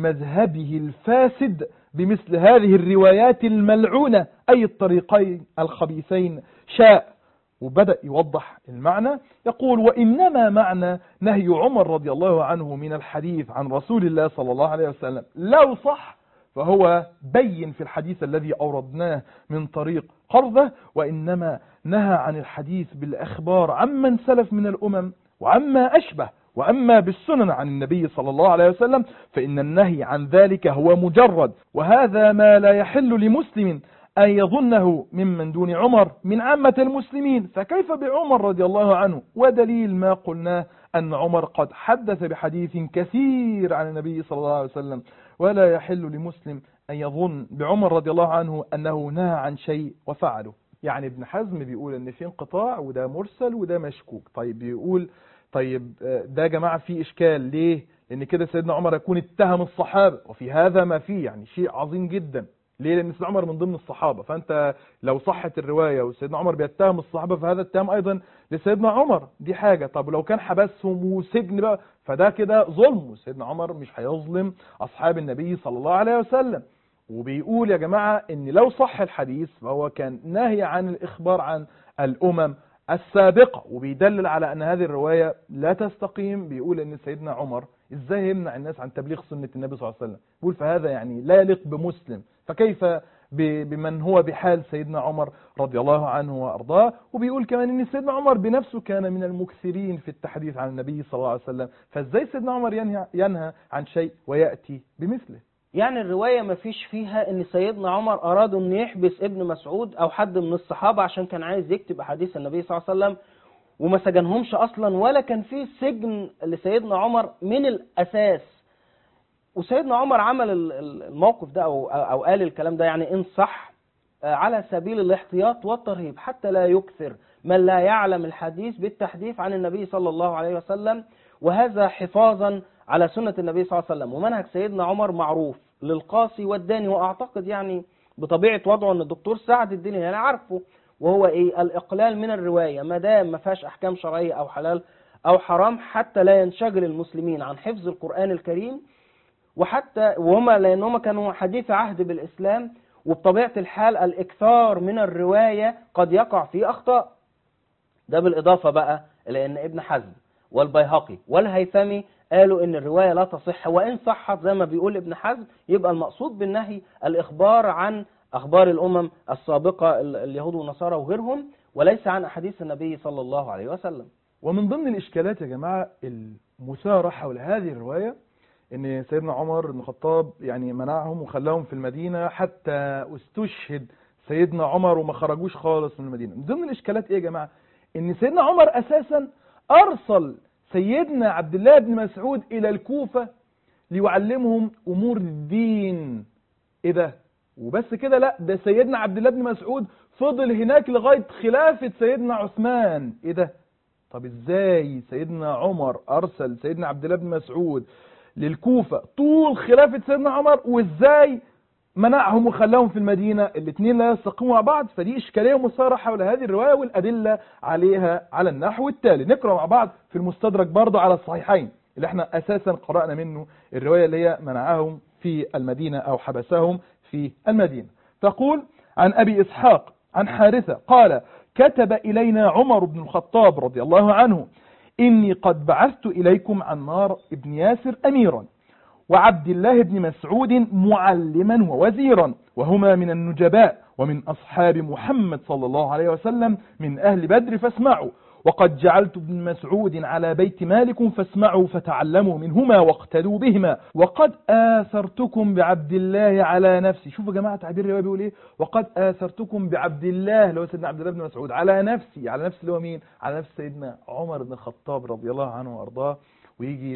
لمذهبه الفاسد بمثل هذه الروايات الملعونة أي الطريقين الخبيثين شاء وبدأ يوضح المعنى يقول وإنما معنى نهي عمر رضي الله عنه من الحديث عن رسول الله صلى الله عليه وسلم لو صح فهو بين في الحديث الذي أوردناه من طريق قرضه وإنما نهى عن الحديث بالأخبار عمن سلف من الأمم وعما أشبه وأما بالسنن عن النبي صلى الله عليه وسلم فإن النهي عن ذلك هو مجرد وهذا ما لا يحل لمسلم أن يظنه ممن دون عمر من عامة المسلمين فكيف بعمر رضي الله عنه ودليل ما قلناه أن عمر قد حدث بحديث كثير عن النبي صلى الله عليه وسلم ولا يحل لمسلم أن يظن بعمر رضي الله عنه أنه نهى عن شيء وفعله يعني ابن حزم بيقول ان في انقطاع وده مرسل وده مشكوك طيب بيقول طيب آه، ده يا جماعة فيه إشكال ليه لأن كده سيدنا عمر يكون اتهم الصحابة وفي هذا ما فيه يعني شيء عظيم جدا ليه لأن سيدنا عمر من ضمن الصحابة فأنت لو صحت الرواية وسيدنا عمر بيتهم الصحابة فهذا اتهام أيضا لسيدنا عمر دي حاجة طب لو كان حبسهم وسجن بقى فده كده ظلم وسيدنا عمر مش هيظلم أصحاب النبي صلى الله عليه وسلم وبيقول يا جماعة ان لو صح الحديث فهو كان نهي عن الإخبار عن الأمم السابقة وبيدلل على أن هذه الرواية لا تستقيم بيقول أن سيدنا عمر إزاي يمنع الناس عن تبليغ سنة النبي صلى الله عليه وسلم بيقول فهذا يعني لا يليق بمسلم فكيف ب- بمن هو بحال سيدنا عمر رضي الله عنه وأرضاه وبيقول كمان أن سيدنا عمر بنفسه كان من المكثرين في التحديث عن النبي صلى الله عليه وسلم فإزاي سيدنا عمر ينهى, ينهى عن شيء ويأتي بمثله يعني الرواية ما فيش فيها ان سيدنا عمر اراد ان يحبس ابن مسعود او حد من الصحابة عشان كان عايز يكتب احاديث النبي صلى الله عليه وسلم وما سجنهمش اصلا ولا كان في سجن لسيدنا عمر من الاساس وسيدنا عمر عمل ال- ال- الموقف ده او او قال الكلام ده يعني ان صح آه، على سبيل الاحتياط والترهيب حتى لا يكثر من لا يعلم الحديث بالتحديث عن النبي صلى الله عليه وسلم وهذا حفاظا على سنة النبي صلى الله عليه وسلم ومنهج سيدنا عمر معروف للقاصي والداني واعتقد يعني بطبيعة وضعه ان الدكتور سعد الدين يعني عارفه وهو ايه الاقلال من الرواية ما دام ما فيهاش احكام شرعية او حلال او حرام حتى لا ينشغل المسلمين عن حفظ القرآن الكريم وحتى وهما لانهم كانوا حديث عهد بالاسلام وبطبيعة الحال الاكثار من الرواية قد يقع فيه اخطاء ده بالاضافة بقى الى ان ابن حزم والبيهقي والهيثمي قالوا ان الرواية لا تصح وان صحت زي ما بيقول ابن حزم يبقى المقصود بالنهي الاخبار عن اخبار الامم السابقة ال- اليهود والنصارى وغيرهم وليس عن احاديث النبي صلى الله عليه وسلم ومن ضمن الإشكالات يا جماعة المثارة حول هذه الرواية ان سيدنا عمر بن الخطاب يعني منعهم وخلاهم في المدينة حتى استشهد سيدنا عمر وما خرجوش خالص من المدينة من ضمن الإشكالات ايه يا جماعة ان سيدنا عمر اساسا ارسل سيدنا عبد الله بن مسعود الى الكوفة ليعلمهم امور الدين ايه ده وبس كده لا ده سيدنا عبد الله بن مسعود فضل هناك لغاية خلافة سيدنا عثمان ايه ده طب ازاي سيدنا عمر ارسل سيدنا عبد الله بن مسعود للكوفة طول خلافة سيدنا عمر وازاي منعهم وخلاهم في المدينة الاثنين لا يستقيموا مع بعض فدي اشكالية مثارة حول هذه الرواية والادلة عليها على النحو التالي نقرأ مع بعض في المستدرك برضه على الصحيحين اللي احنا اساسا قرأنا منه الرواية اللي هي منعهم في المدينة او حبسهم في المدينة تقول عن ابي اسحاق عن حارثة قال كتب إلينا عمر بن الخطاب رضي الله عنه إني قد بعثت إليكم عمار بن ياسر أميرا وعبد الله بن مسعود معلما ووزيرا وهما من النجباء ومن أصحاب محمد صلى الله عليه وسلم من أهل بدر فاسمعوا وقد جعلت ابن مسعود على بيت مالك فاسمعوا فتعلموا منهما واقتدوا بهما وقد آثرتكم بعبد الله على نفسي شوفوا يا جماعة تعبير الرواية بيقول ايه وقد آثرتكم بعبد الله اللي هو سيدنا عبد الله بن مسعود على نفسي على نفسي اللي هو مين على نفس سيدنا عمر بن الخطاب رضي الله عنه وارضاه ويجي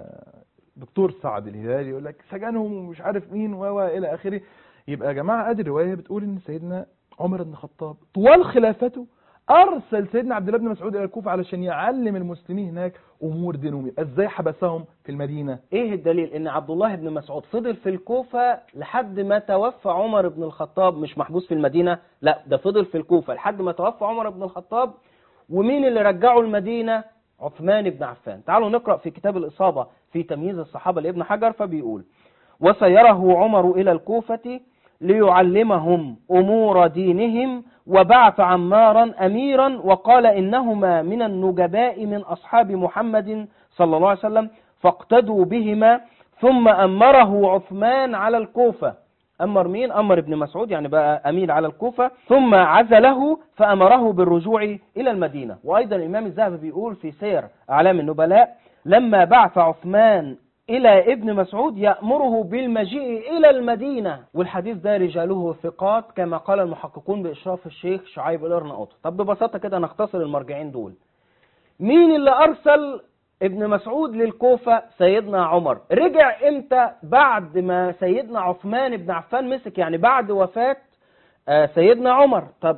الدكتور سعد الهلالي يقول لك سجنهم ومش عارف مين و الى اخره يبقى يا جماعة ادي الرواية بتقول ان سيدنا عمر بن الخطاب طوال خلافته ارسل سيدنا عبد الله بن مسعود الى الكوفه علشان يعلم المسلمين هناك امور دينهم ازاي حبسهم في المدينه ايه الدليل ان عبد الله بن مسعود فضل في الكوفة لحد ما توفى عمر بن الخطاب مش محبوس في المدينة لا ده فضل في الكوفة لحد ما توفى عمر بن الخطاب ومين اللي رجعه المدينة عثمان بن عفان تعالوا نقرأ في كتاب الإصابة في تمييز الصحابة لابن حجر فبيقول وسيره عمر إلى الكوفة ليعلمهم أمور دينهم وبعث عمارا أميرا وقال إنهما من النجباء من أصحاب محمد صلى الله عليه وسلم فاقتدوا بهما ثم أمره عثمان على الكوفة أمر مين؟ أمر ابن مسعود يعني بقى أمير على الكوفة ثم عزله فأمره بالرجوع إلى المدينة وأيضا الإمام الذهبي بيقول في سير أعلام النبلاء لما بعث عثمان إلى ابن مسعود يأمره بالمجيء إلى المدينة والحديث ده رجاله ثقات كما قال المحققون بإشراف الشيخ شعيب الأرناؤوط طب ببساطة كده نختصر المرجعين دول مين اللي أرسل ابن مسعود للكوفة سيدنا عمر رجع امتى بعد ما سيدنا عثمان بن عفان مسك يعني بعد وفاة آه، سيدنا عمر طب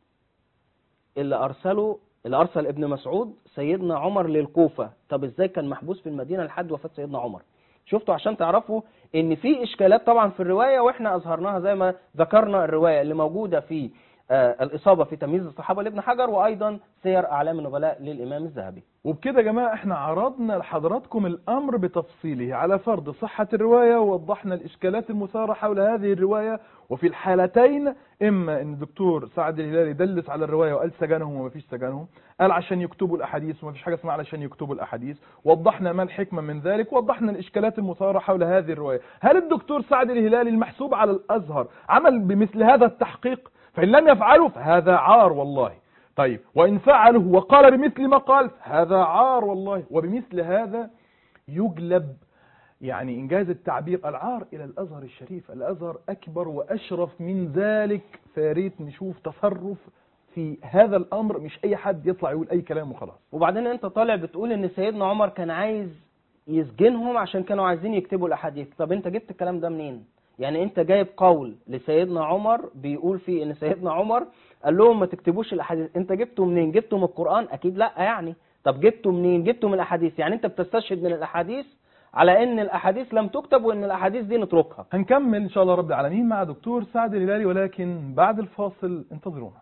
اللي أرسله اللي أرسل ابن مسعود سيدنا عمر للكوفة طب ازاي كان محبوس في المدينة لحد وفاة سيدنا عمر شفتوا عشان تعرفوا ان في اشكالات طبعا في الرواية واحنا اظهرناها زي ما ذكرنا الرواية اللي موجودة في آه، الإصابة في تمييز الصحابة لابن حجر وأيضا سير أعلام النبلاء للإمام الذهبي وبكده يا جماعة احنا عرضنا لحضراتكم الأمر بتفصيله على فرض صحة الرواية ووضحنا الإشكالات المثارة حول هذه الرواية وفي الحالتين إما أن الدكتور سعد الهلالي دلس على الرواية وقال سجنهم وما فيش سجنهم قال عشان يكتبوا الأحاديث وما فيش حاجة اسمها علشان يكتبوا الأحاديث وضحنا ما الحكمة من ذلك وضحنا الإشكالات المثارة حول هذه الرواية هل الدكتور سعد الهلالي المحسوب على الأزهر عمل بمثل هذا التحقيق فإن لم يفعله فهذا عار والله طيب وإن فعله وقال بمثل ما قال هذا عار والله وبمثل هذا يجلب يعني إنجاز التعبير العار إلى الأزهر الشريف الأزهر أكبر وأشرف من ذلك فياريت نشوف تصرف في هذا الأمر مش أي حد يطلع يقول أي كلام وخلاص وبعدين انت طالع بتقول ان سيدنا عمر كان عايز يسجنهم عشان كانوا عايزين يكتبوا الاحاديث طب انت جبت الكلام ده منين يعني انت جايب قول لسيدنا عمر بيقول فيه ان سيدنا عمر قال لهم ما تكتبوش الاحاديث انت جبته منين جبته من القرآن اكيد لا يعني طب جبته منين جبته من الاحاديث يعني انت بتستشهد من الاحاديث على ان الاحاديث لم تكتب وان الاحاديث دي نتركها هنكمل إن شاء الله رب العالمين مع دكتور سعد الهلالي ولكن بعد الفاصل انتظرونا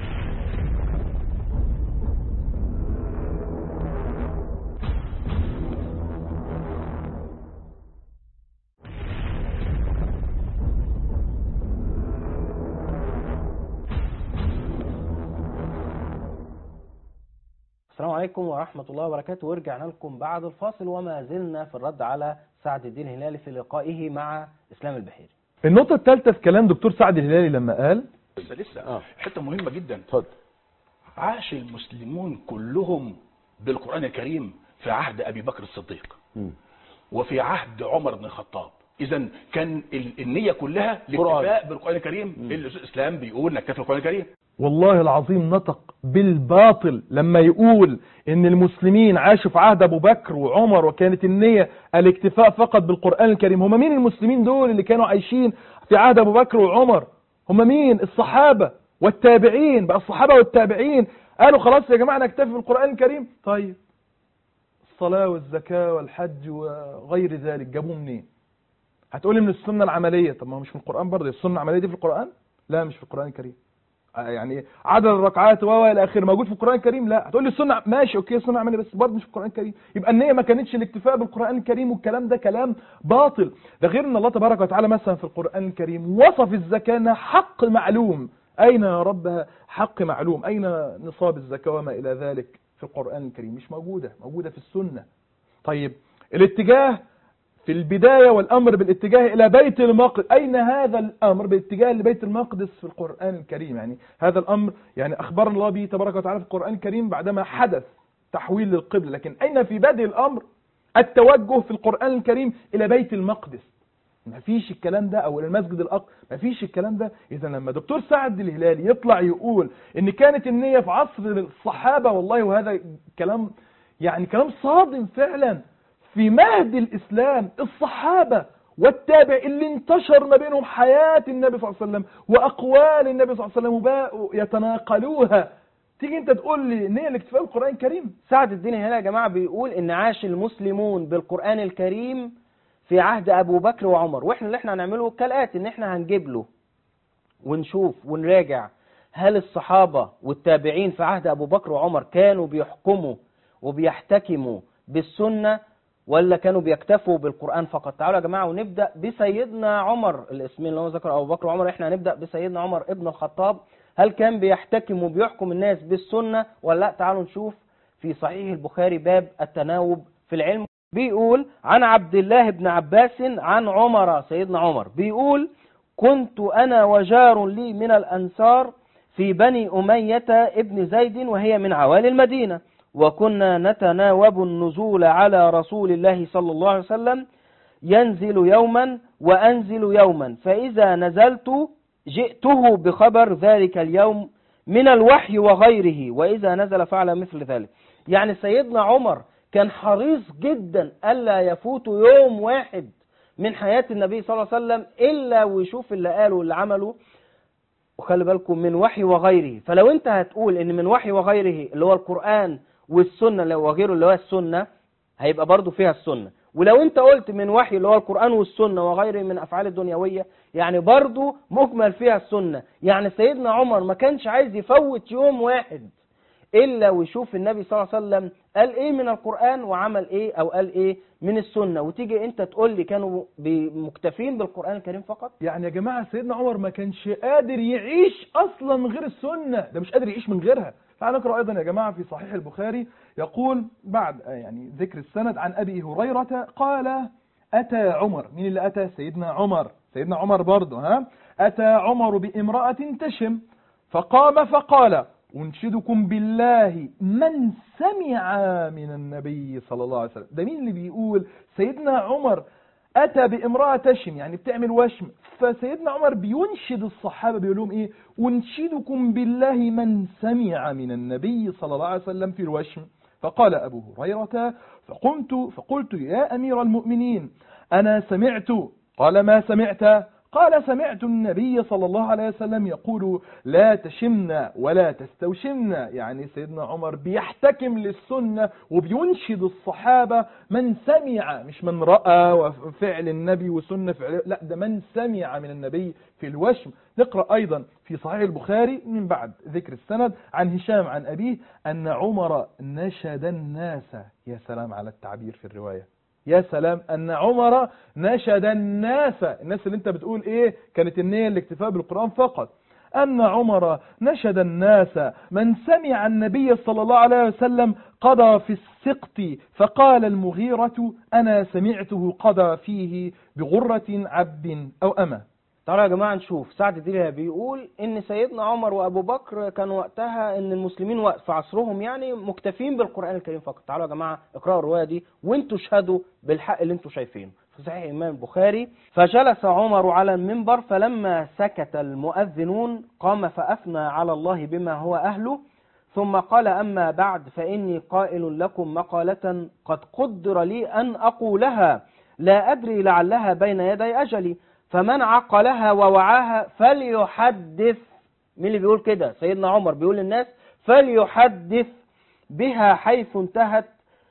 السلام عليكم ورحمة الله وبركاته ورجعنا لكم بعد الفاصل وما زلنا في الرد على سعد الدين الهلالي في لقائه مع اسلام البحيري النقطة الثالثة في كلام دكتور سعد الهلالي لما قال لسه لسه آه. حته مهمه جدا اتفضل عاش المسلمون كلهم بالقران الكريم في عهد ابي بكر الصديق مم. وفي عهد عمر بن الخطاب اذا كان ال- النيه كلها قرآن. الاكتفاء بالقران الكريم اللي الاسلام بيقول نكتفي بالقران الكريم والله العظيم نطق بالباطل لما يقول ان المسلمين عاشوا في عهد ابو بكر وعمر وكانت النية الاكتفاء فقط بالقرآن الكريم هم مين المسلمين دول اللي كانوا عايشين في عهد ابو بكر وعمر هم مين الصحابة والتابعين بقى الصحابة والتابعين قالوا خلاص يا جماعة نكتفي بالقرآن الكريم طيب الصلاة والزكاة والحج وغير ذلك جابوه منين هتقولي من السنة العملية طب ما هو مش من القرآن برضه السنة العملية دي في القرآن لا مش في القرآن الكريم يعني عدد الركعات و الى اخره موجود في القران الكريم لا هتقول لي السنه ماشي اوكي السنه عمليه بس برضه مش في القران الكريم يبقى النيه ما كانتش الاكتفاء بالقران الكريم والكلام ده كلام باطل ده غير ان الله تبارك وتعالى مثلا في القران الكريم وصف الزكاه انها حق معلوم اين يا رب حق معلوم اين نصاب الزكاه وما الى ذلك في القران الكريم مش موجوده موجوده في السنه طيب الاتجاه في البداية والأمر بالاتجاه إلى بيت المقدس أين هذا الأمر بالاتجاه لبيت المقدس في القرآن الكريم يعني هذا الأمر يعني أخبرنا الله به تبارك وتعالى في القرآن الكريم بعدما حدث تحويل للقبلة لكن أين في بدء الأمر التوجه في القرآن الكريم إلى بيت المقدس ما فيش الكلام ده او المسجد الاقصى ما فيش الكلام ده اذا لما دكتور سعد الهلالي يطلع يقول ان كانت النية في عصر الصحابة والله وهذا كلام يعني كلام صادم فعلا في مهد الإسلام الصحابة والتابع اللي انتشر ما بينهم حياة النبي صلى الله عليه وسلم وأقوال النبي صلى الله عليه وسلم وباءوا يتناقلوها تيجي انت تقول لي ان هي الاكتفاء بالقران الكريم سعد الدين هنا يا جماعة بيقول إن عاش المسلمون بالقرآن الكريم في عهد أبو بكر وعمر وإحنا اللي إحنا هنعمله كالآتي إن إحنا هنجيب له ونشوف ونراجع هل الصحابة والتابعين في عهد أبو بكر وعمر كانوا بيحكموا وبيحتكموا بالسنة ولا كانوا بيكتفوا بالقرآن فقط تعالوا يا جماعة ونبدأ بسيدنا عمر الاسمين اللي هو ذكر أبو بكر وعمر إحنا هنبدأ بسيدنا عمر ابن الخطاب هل كان بيحتكم وبيحكم الناس بالسنة ولا لا تعالوا نشوف في صحيح البخاري باب التناوب في العلم بيقول عن عبد الله بن عباس عن عمر سيدنا عمر بيقول كنت أنا وجار لي من الأنصار في بني أمية ابن زيد وهي من عوالي المدينة وكنا نتناوب النزول على رسول الله صلى الله عليه وسلم ينزل يوما وأنزل يوما فإذا نزلت جئته بخبر ذلك اليوم من الوحي وغيره وإذا نزل فعل مثل ذلك يعني سيدنا عمر كان حريص جدا ألا يفوت يوم واحد من حياة النبي صلى الله عليه وسلم إلا ويشوف اللي قاله واللي عمله وخلي بالكم من وحي وغيره فلو انت هتقول ان من وحي وغيره اللي هو القرآن والسنة اللي هو غيره اللي هو السنة هيبقى برضو فيها السنة ولو انت قلت من وحي اللي هو القرآن والسنة وغيره من أفعال الدنيوية يعني برضو مجمل فيها السنة يعني سيدنا عمر ما كانش عايز يفوت يوم واحد إلا ويشوف النبي صلى الله عليه وسلم قال إيه من القرآن وعمل إيه أو قال إيه من السنة وتيجي أنت تقول لي كانوا بي- مكتفين بالقرآن الكريم فقط يعني يا جماعة سيدنا عمر ما كانش قادر يعيش أصلا من غير السنة ده مش قادر يعيش من غيرها تعال نقرأ أيضا يا جماعة في صحيح البخاري يقول بعد آه، يعني ذكر السند عن أبي هريرة قال أتى عمر مين اللي أتى سيدنا عمر سيدنا عمر برضه ها أتى عمر بامرأة تشم فقام فقال أنشدكم بالله من سمع من النبي صلى الله عليه وسلم ده مين اللي بيقول سيدنا عمر أتى بامرأة تشم يعني بتعمل وشم فسيدنا عمر بينشد الصحابة بيقول لهم إيه أنشدكم بالله من سمع من النبي صلى الله عليه وسلم في الوشم فقال أبو هريرة فقمت فقلت يا أمير المؤمنين أنا سمعت قال ما سمعت قال سمعت النبي صلى الله عليه وسلم يقول لا تشمنا ولا تستوشمنا يعني سيدنا عمر بيحتكم للسنة وبينشد الصحابة من سمع مش من رأى وفعل النبي وسنة فعل لا ده من سمع من النبي في الوشم نقرأ أيضا في صحيح البخاري من بعد ذكر السند عن هشام عن أبيه أن عمر نشد الناس يا سلام على التعبير في الرواية يا سلام أن عمر نشد الناس الناس اللي انت بتقول ايه كانت النية الاكتفاء بالقرآن فقط أن عمر نشد الناس من سمع النبي صلى الله عليه وسلم قضى في السقط فقال المغيرة أنا سمعته قضى فيه بغرة عبد أو أمة تعالوا يا جماعة نشوف سعد الدين بيقول ان سيدنا عمر وابو بكر كانوا وقتها ان المسلمين وقت في عصرهم يعني مكتفين بالقرآن الكريم فقط تعالوا يا جماعة اقرأوا الرواية دي وانتوا اشهدوا بالحق اللي انتوا شايفينه في صحيح الامام البخاري فجلس عمر على المنبر فلما سكت المؤذنون قام فأثنى على الله بما هو أهله ثم قال أما بعد فإني قائل لكم مقالة قد قدر لي أن أقولها لا أدري لعلها بين يدي أجلي فمن عقلها ووعاها فليحدث مين اللي بيقول كده سيدنا عمر بيقول للناس فليحدث بها حيث انتهت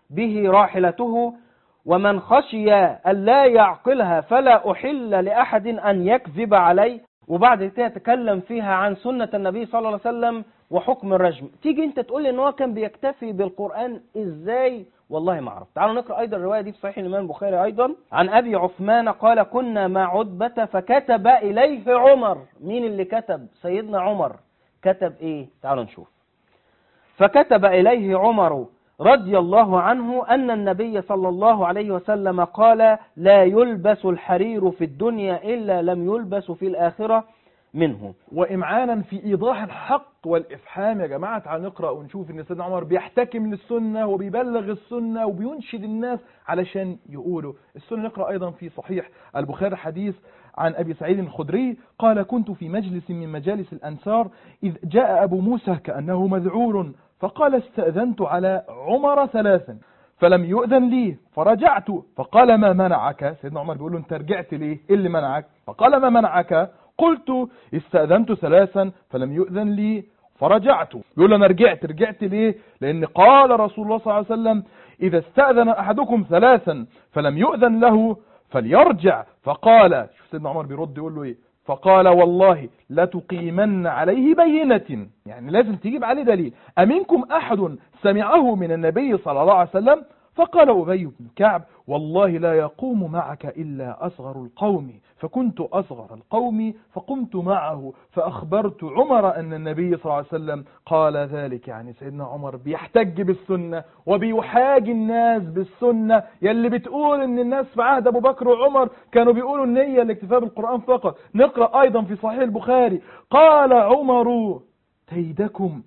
به راحلته ومن خشي أن لا يعقلها فلا أحل لأحد أن يكذب علي وبعد كده يتكلم فيها عن سنة النبي صلى الله عليه وسلم وحكم الرجم تيجي انت تقول لي ان هو كان بيكتفي بالقرآن ازاي والله ما اعرف تعالوا نقرا ايضا الروايه دي في صحيح الامام البخاري ايضا عن ابي عثمان قال كنا مع عتبه فكتب اليه عمر مين اللي كتب سيدنا عمر كتب ايه تعالوا نشوف فكتب اليه عمر رضي الله عنه ان النبي صلى الله عليه وسلم قال لا يلبس الحرير في الدنيا الا لم يلبس في الاخره منه وإمعانا في إيضاح الحق والإفهام يا جماعة تعال نقرأ ونشوف إن سيدنا عمر بيحتكم للسنة وبيبلغ السنة وبينشد الناس علشان يقولوا السنة نقرأ أيضا في صحيح البخاري حديث عن أبي سعيد الخدري قال كنت في مجلس من مجالس الأنصار إذ جاء أبو موسى كأنه مذعور فقال استأذنت على عمر ثلاثا فلم يؤذن لي فرجعت فقال ما منعك سيدنا عمر بيقول له انت رجعت ليه ايه اللي منعك فقال ما منعك قلت استأذنت ثلاثا فلم يؤذن لي فرجعت يقول له انا رجعت رجعت ليه لان قال رسول الله صلى الله عليه وسلم اذا استأذن احدكم ثلاثا فلم يؤذن له فليرجع فقال شوف سيدنا عمر بيرد يقول له ايه فقال والله لتقيمن عليه بينة يعني لازم تجيب عليه دليل أمنكم أحد سمعه من النبي صلى الله عليه وسلم فقال أبي بن كعب والله لا يقوم معك إلا أصغر القوم فكنت أصغر القوم فقمت معه فأخبرت عمر أن النبي صلى الله عليه وسلم قال ذلك يعني سيدنا عمر بيحتج بالسنة وبيحاج الناس بالسنة يلي بتقول ان الناس في عهد أبو بكر وعمر كانوا بيقولوا النية الاكتفاء بالقرآن فقط نقرأ أيضا في صحيح البخاري قال عمر تيدكم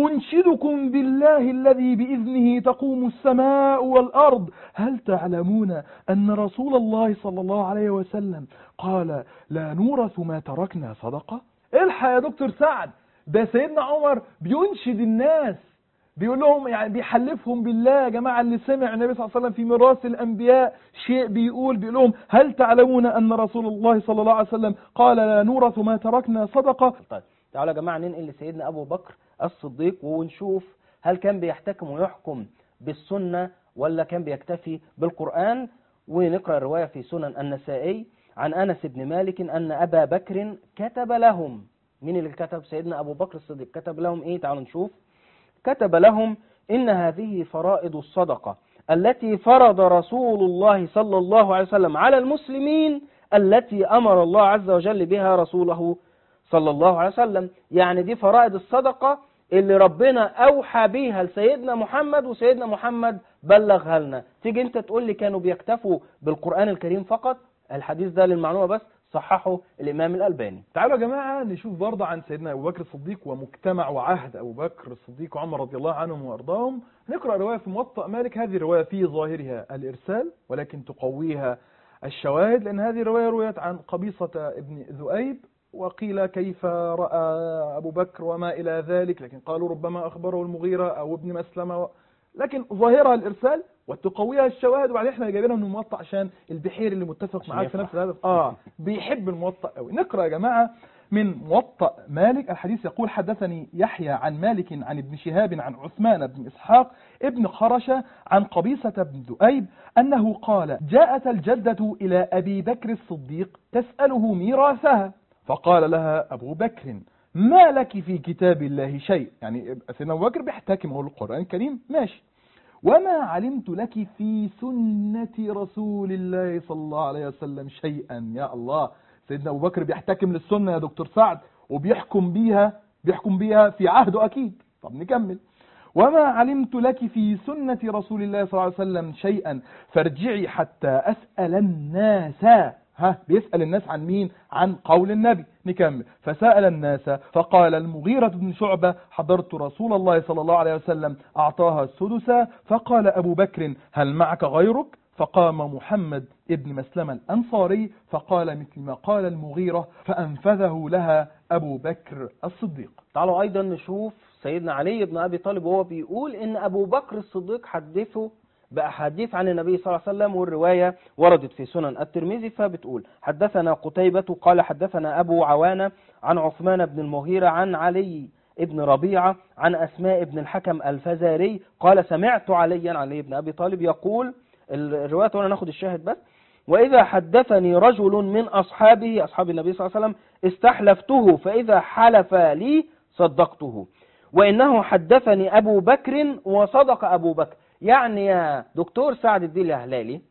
أنشدكم بالله الذي بإذنه تقوم السماء والأرض هل تعلمون أن رسول الله صلى الله عليه وسلم قال لا نورث ما تركنا صدقة الحق يا دكتور سعد ده سيدنا عمر بينشد الناس بيقول لهم يعني بيحلفهم بالله يا جماعة اللي سمع النبي صلى الله عليه وسلم في ميراث الأنبياء شيء بيقول بيقول لهم هل تعلمون أن رسول الله صلى الله عليه وسلم قال لا نورث ما تركنا صدقة طيب تعالوا يا جماعة ننقل لسيدنا أبو بكر الصديق ونشوف هل كان بيحتكم ويحكم بالسنة ولا كان بيكتفي بالقرآن ونقرأ الرواية في سنن النسائي عن أنس بن مالك أن أبا بكر كتب لهم مين اللي كتب سيدنا أبو بكر الصديق كتب لهم إيه تعالوا نشوف كتب لهم إن هذه فرائض الصدقة التي فرض رسول الله صلى الله عليه وسلم على المسلمين التي أمر الله عز وجل بها رسوله صلى الله عليه وسلم يعني دي فرائض الصدقة اللي ربنا أوحى بيها لسيدنا محمد وسيدنا محمد بلغها لنا تيجي انت تقول لي كانوا بيكتفوا بالقرآن الكريم فقط الحديث ده للمعلومة بس صححه الإمام الألباني تعالوا يا جماعة نشوف برضه عن سيدنا أبو بكر الصديق ومجتمع وعهد أبو بكر الصديق وعمر رضي الله عنهم وأرضاهم نقرأ رواية في موطأ مالك هذه الرواية في ظاهرها الإرسال ولكن تقويها الشواهد لأن هذه الرواية رويت عن قبيصة ابن ذؤيب وقيل كيف رأى أبو بكر وما إلى ذلك لكن قالوا ربما أخبره المغيرة أو ابن مسلمة لكن ظاهرها الإرسال وتقويها الشواهد وبعدين احنا جايبينها من الموطأ عشان البحير اللي متفق معاك في نفس الهدف اه بيحب الموطأ قوي نقرأ يا جماعة من موطأ مالك الحديث يقول حدثني يحيى عن مالك عن ابن شهاب عن عثمان بن إسحاق ابن خرشة عن قبيصة بن ذؤيب أنه قال جاءت الجدة إلى أبي بكر الصديق تسأله ميراثها فقال لها أبو بكر ما لك في كتاب الله شيء يعني سيدنا أبو بكر بيحتكم هو القرآن الكريم ماشي وما علمت لك في سنة رسول الله صلى الله عليه وسلم شيئا يا الله سيدنا أبو بكر بيحتكم للسنة يا دكتور سعد وبيحكم بيها بيحكم بيها في عهده أكيد طب نكمل وما علمت لك في سنة رسول الله صلى الله عليه وسلم شيئا فارجعي حتى أسأل الناس ها بيسأل الناس عن مين عن قول النبي نكمل فسأل الناس فقال المغيرة بن شعبة حضرت رسول الله صلى الله عليه وسلم أعطاها السدس فقال أبو بكر هل معك غيرك فقام محمد ابن مسلمة الأنصاري فقال مثل ما قال المغيرة فأنفذه لها أبو بكر الصديق تعالوا أيضا نشوف سيدنا علي بن أبي طالب وهو بيقول إن أبو بكر الصديق حدثه بأحاديث عن النبي صلى الله عليه وسلم والرواية وردت في سنن الترمذي فبتقول حدثنا قتيبة قال حدثنا أبو عوانة عن عثمان بن المغيرة عن علي ابن ربيعة عن أسماء بن الحكم الفزاري قال سمعت عليا علي بن أبي طالب يقول الرواية وانا ناخد الشاهد بس وإذا حدثني رجل من أصحابه أصحاب النبي صلى الله عليه وسلم استحلفته فإذا حلف لي صدقته وإنه حدثني أبو بكر وصدق أبو بكر يعني يا دكتور سعد الدين الهلالي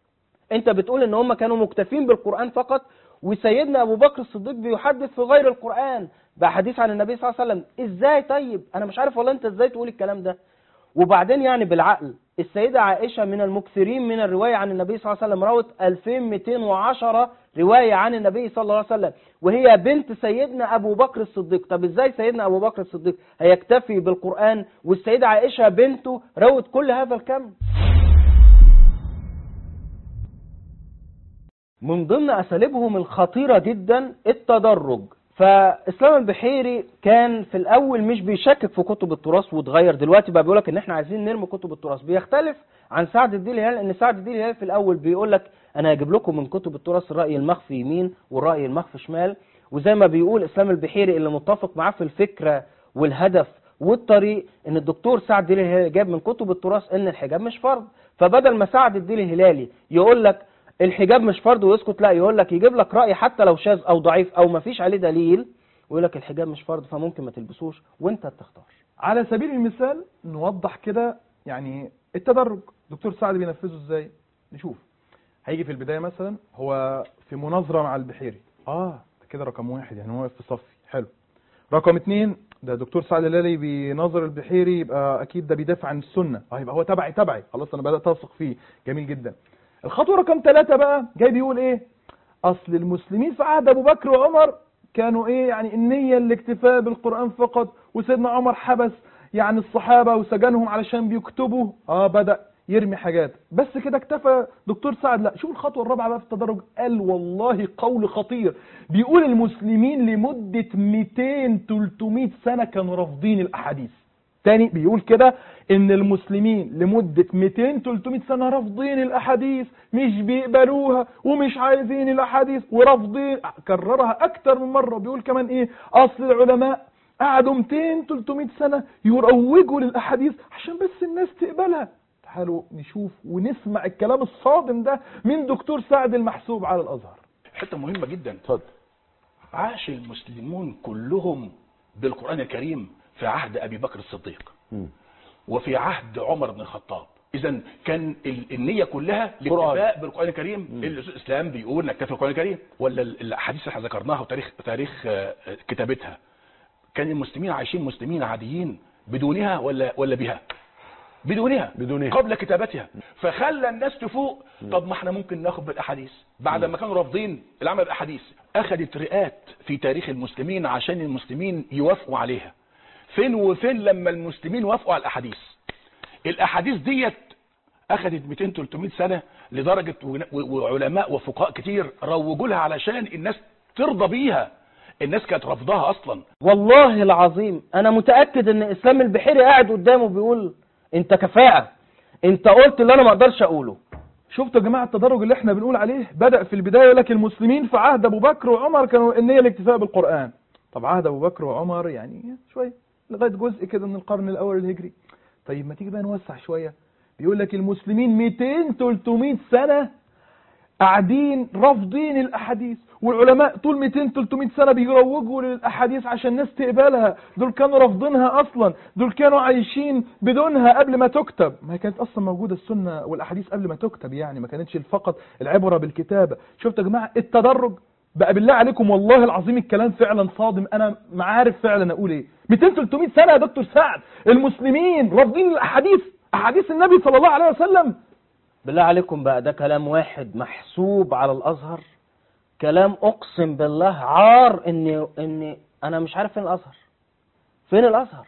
انت بتقول ان هم كانوا مكتفين بالقرآن فقط وسيدنا ابو بكر الصديق بيحدث في غير القرآن بحديث عن النبي صلى الله عليه وسلم ازاي طيب انا مش عارف والله انت ازاي تقول الكلام ده وبعدين يعني بالعقل السيدة عائشة من المكثرين من الرواية عن النبي صلى الله عليه وسلم روت 2210 رواية عن النبي صلى الله عليه وسلم وهي بنت سيدنا أبو بكر الصديق طب إزاي سيدنا أبو بكر الصديق هيكتفي بالقرآن والسيدة عائشة بنته روت كل هذا الكم من ضمن أساليبهم الخطيرة جدا التدرج فاسلام البحيري كان في الاول مش بيشكك في كتب التراث واتغير دلوقتي بقى بيقول لك ان احنا عايزين نرمي كتب التراث بيختلف عن سعد الدين الهلال ان سعد الدين الهلال في الاول بيقول لك انا هجيب لكم من كتب التراث الراي المخفي يمين والراي المخفي شمال وزي ما بيقول اسلام البحيري اللي متفق معاه في الفكره والهدف والطريق ان الدكتور سعد ديلي الهلالي جاب من كتب التراث ان الحجاب مش فرض فبدل ما سعد الديلي الهلالي يقول لك الحجاب مش فرض ويسكت لا يقول لك يجيب لك راي حتى لو شاذ او ضعيف او ما فيش عليه دليل ويقول لك الحجاب مش فرض فممكن ما تلبسوش وانت تختار على سبيل المثال نوضح كده يعني التدرج دكتور سعد بينفذه ازاي نشوف هيجي في البداية مثلا هو في مناظرة مع البحيري اه ده كده رقم واحد يعني هو واقف في صفي حلو رقم اتنين ده دكتور سعد الهلالي بيناظر البحيري يبقى اكيد ده بيدافع عن السنة اه يبقى هو تبعي تبعي خلاص انا بدأت اثق فيه جميل جدا الخطوة رقم ثلاثة بقى جاي بيقول ايه اصل المسلمين في عهد ابو بكر وعمر كانوا ايه يعني النية الاكتفاء بالقرآن فقط وسيدنا عمر حبس يعني الصحابة وسجنهم علشان بيكتبوا اه بدأ يرمي حاجات بس كده اكتفى دكتور سعد لا شوف الخطوة الرابعة بقى في التدرج قال والله قول خطير بيقول المسلمين لمدة 200 300 سنة كانوا رافضين الأحاديث تاني بيقول كده ان المسلمين لمدة 200 300 سنة رافضين الاحاديث مش بيقبلوها ومش عايزين الاحاديث ورافضين كررها اكتر من مرة بيقول كمان ايه اصل العلماء قعدوا 200 300 سنة يروجوا للاحاديث عشان بس الناس تقبلها تعالوا نشوف ونسمع الكلام الصادم ده من دكتور سعد المحسوب على الازهر حته مهمه جدا اتفضل عاش المسلمون كلهم بالقران الكريم في عهد ابي بكر الصديق مم. وفي عهد عمر بن الخطاب اذا كان ال- النيه كلها قرآن. الاكتفاء بالقران الكريم الاسلام بيقول نكتفي بالقران الكريم ولا ال- الاحاديث اللي احنا ذكرناها وتاريخ تاريخ آه، كتابتها كان المسلمين عايشين مسلمين عاديين بدونها ولا ولا بها بدونها بدونها. قبل كتابتها فخلى الناس تفوق طب ما احنا ممكن ناخد بالاحاديث بعد ما كانوا رافضين العمل بالاحاديث اخذت رئات في تاريخ المسلمين عشان المسلمين يوافقوا عليها فين وفين لما المسلمين وافقوا على الاحاديث الاحاديث ديت اخذت 200 300 سنه لدرجه ون- و- وعلماء وفقهاء كتير روجوا لها علشان الناس ترضى بيها الناس كانت رافضاها اصلا والله العظيم انا متاكد ان اسلام البحيري قاعد قدامه بيقول انت كفاءه انت قلت اللي انا ما اقدرش اقوله شفتوا يا جماعه التدرج اللي احنا بنقول عليه بدأ في البداية يقول لك المسلمين في عهد ابو بكر وعمر كانوا النية الاكتفاء بالقرآن طب عهد ابو بكر وعمر يعني شوية لغاية جزء كده من القرن الاول الهجري طيب ما تيجي بقى نوسع شوية بيقول لك المسلمين 200 300 سنة قاعدين رافضين الاحاديث والعلماء طول 200 300 سنه بيروجوا للاحاديث عشان الناس تقبلها دول كانوا رافضينها اصلا دول كانوا عايشين بدونها قبل ما تكتب ما هي كانت اصلا موجوده السنه والاحاديث قبل ما تكتب يعني ما كانتش فقط العبره بالكتابه شفتوا يا جماعه التدرج بقى بالله عليكم والله العظيم الكلام فعلا صادم انا ما عارف فعلا اقول ايه 200 300 سنه يا دكتور سعد المسلمين رافضين الاحاديث احاديث النبي صلى الله عليه وسلم بالله عليكم بقى ده كلام واحد محسوب على الازهر كلام اقسم بالله عار ان ان انا مش عارف فين الازهر فين الازهر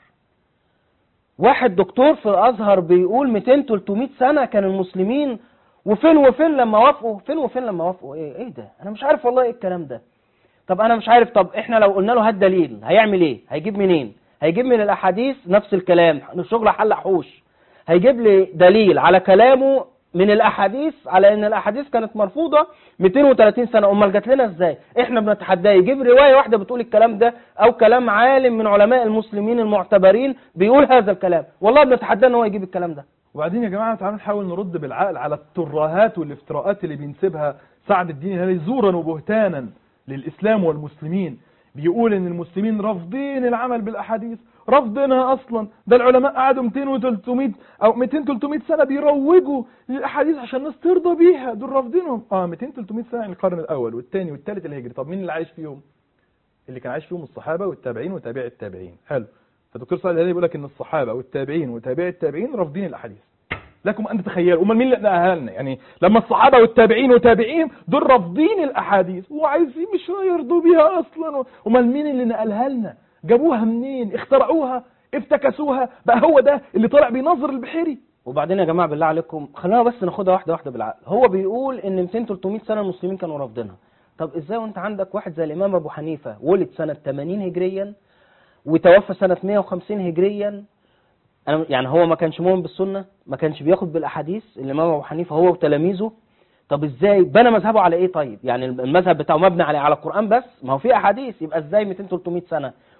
واحد دكتور في الازهر بيقول 200 300 سنه كان المسلمين وفين وفين لما وافقوا فين وفين لما وافقوا ايه ايه ده انا مش عارف والله ايه الكلام ده طب انا مش عارف طب احنا لو قلنا له هات دليل هيعمل ايه هيجيب منين هيجيب من الاحاديث نفس الكلام شغل حل حوش هيجيب لي دليل على كلامه من الاحاديث على ان الاحاديث كانت مرفوضه 230 سنه امال جات لنا ازاي احنا بنتحداه يجيب روايه واحده بتقول الكلام ده او كلام عالم من علماء المسلمين المعتبرين بيقول هذا الكلام والله بنتحداه ان هو يجيب الكلام ده وبعدين يا جماعة تعالوا نحاول نرد بالعقل على الترهات والافتراءات اللي بينسبها سعد الدين الهلالي زورا وبهتانا للإسلام والمسلمين بيقول ان المسلمين رافضين العمل بالاحاديث رافضينها اصلا ده العلماء قعدوا 200 و300 او 200 300 سنه بيروجوا للاحاديث عشان الناس ترضى بيها دول رافضينهم اه 200 300 سنه يعني القرن الاول والثاني والثالث الهجري طب مين اللي عايش فيهم اللي كان عايش فيهم الصحابه والتابعين وتابع التابعين حلو فالدكتور صالح الهلالي بيقول لك ان الصحابه والتابعين وتابع التابعين رافضين الاحاديث لكم ان تتخيلوا امال مين اللي نقلها لنا يعني لما الصحابه والتابعين وتابعيهم دول رافضين الاحاديث وعايزين مش يرضوا بيها اصلا امال مين اللي نقلها لنا جابوها منين اخترعوها افتكسوها بقى هو ده اللي طالع بينظر البحيري وبعدين يا جماعه بالله عليكم خلينا بس ناخدها واحده واحده بالعقل هو بيقول ان 200 300 سنه المسلمين كانوا رافضينها طب ازاي وانت عندك واحد زي الامام ابو حنيفه ولد سنه 80 هجريا وتوفى سنه 150 هجريا انا يعني هو ما كانش مؤمن بالسنه ما كانش بياخد بالاحاديث الامام ابو حنيفه هو وتلاميذه طب ازاي بنى مذهبه على ايه طيب يعني المذهب بتاعه مبني على على القران بس ما هو في احاديث يبقى ازاي 200 300 سنه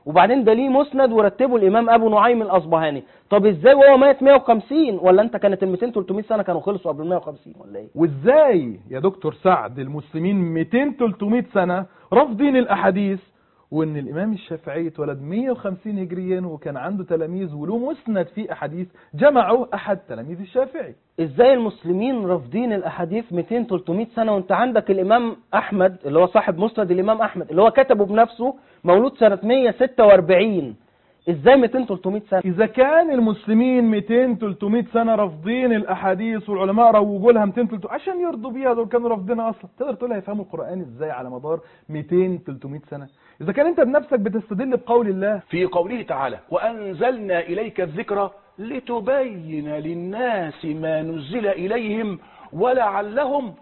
وبعدين ده ليه مسند ورتبه الامام ابو نعيم الاصبهاني طب ازاي وهو مات 150 ولا انت كانت ال 200 300 سنه كانوا خلصوا قبل 150 ولا ايه وازاي يا دكتور سعد المسلمين 200 300 سنة رافضين الاحاديث وان الامام الشافعي اتولد 150 هجريا وكان عنده تلاميذ وله مسند في احاديث جمعوا احد تلاميذ الشافعي ازاي المسلمين رافضين الاحاديث 200 300 سنه وانت عندك الامام احمد اللي هو صاحب مسند الامام احمد اللي هو كتبه بنفسه مولود سنه 146 ازاي 200 300 سنه اذا كان المسلمين 200 300 سنة رافضين الاحاديث والعلماء روجوا لها 200 300 عشان يرضوا بيها دول كانوا رافضينها اصلا تقدر تقول هيفهموا القرآن ازاي على مدار 200 300 سنة اذا كان انت بنفسك بتستدل بقول الله في قوله تعالى وأنزلنا إليك الذكر لتبين للناس ما نزل إليهم ولعلهم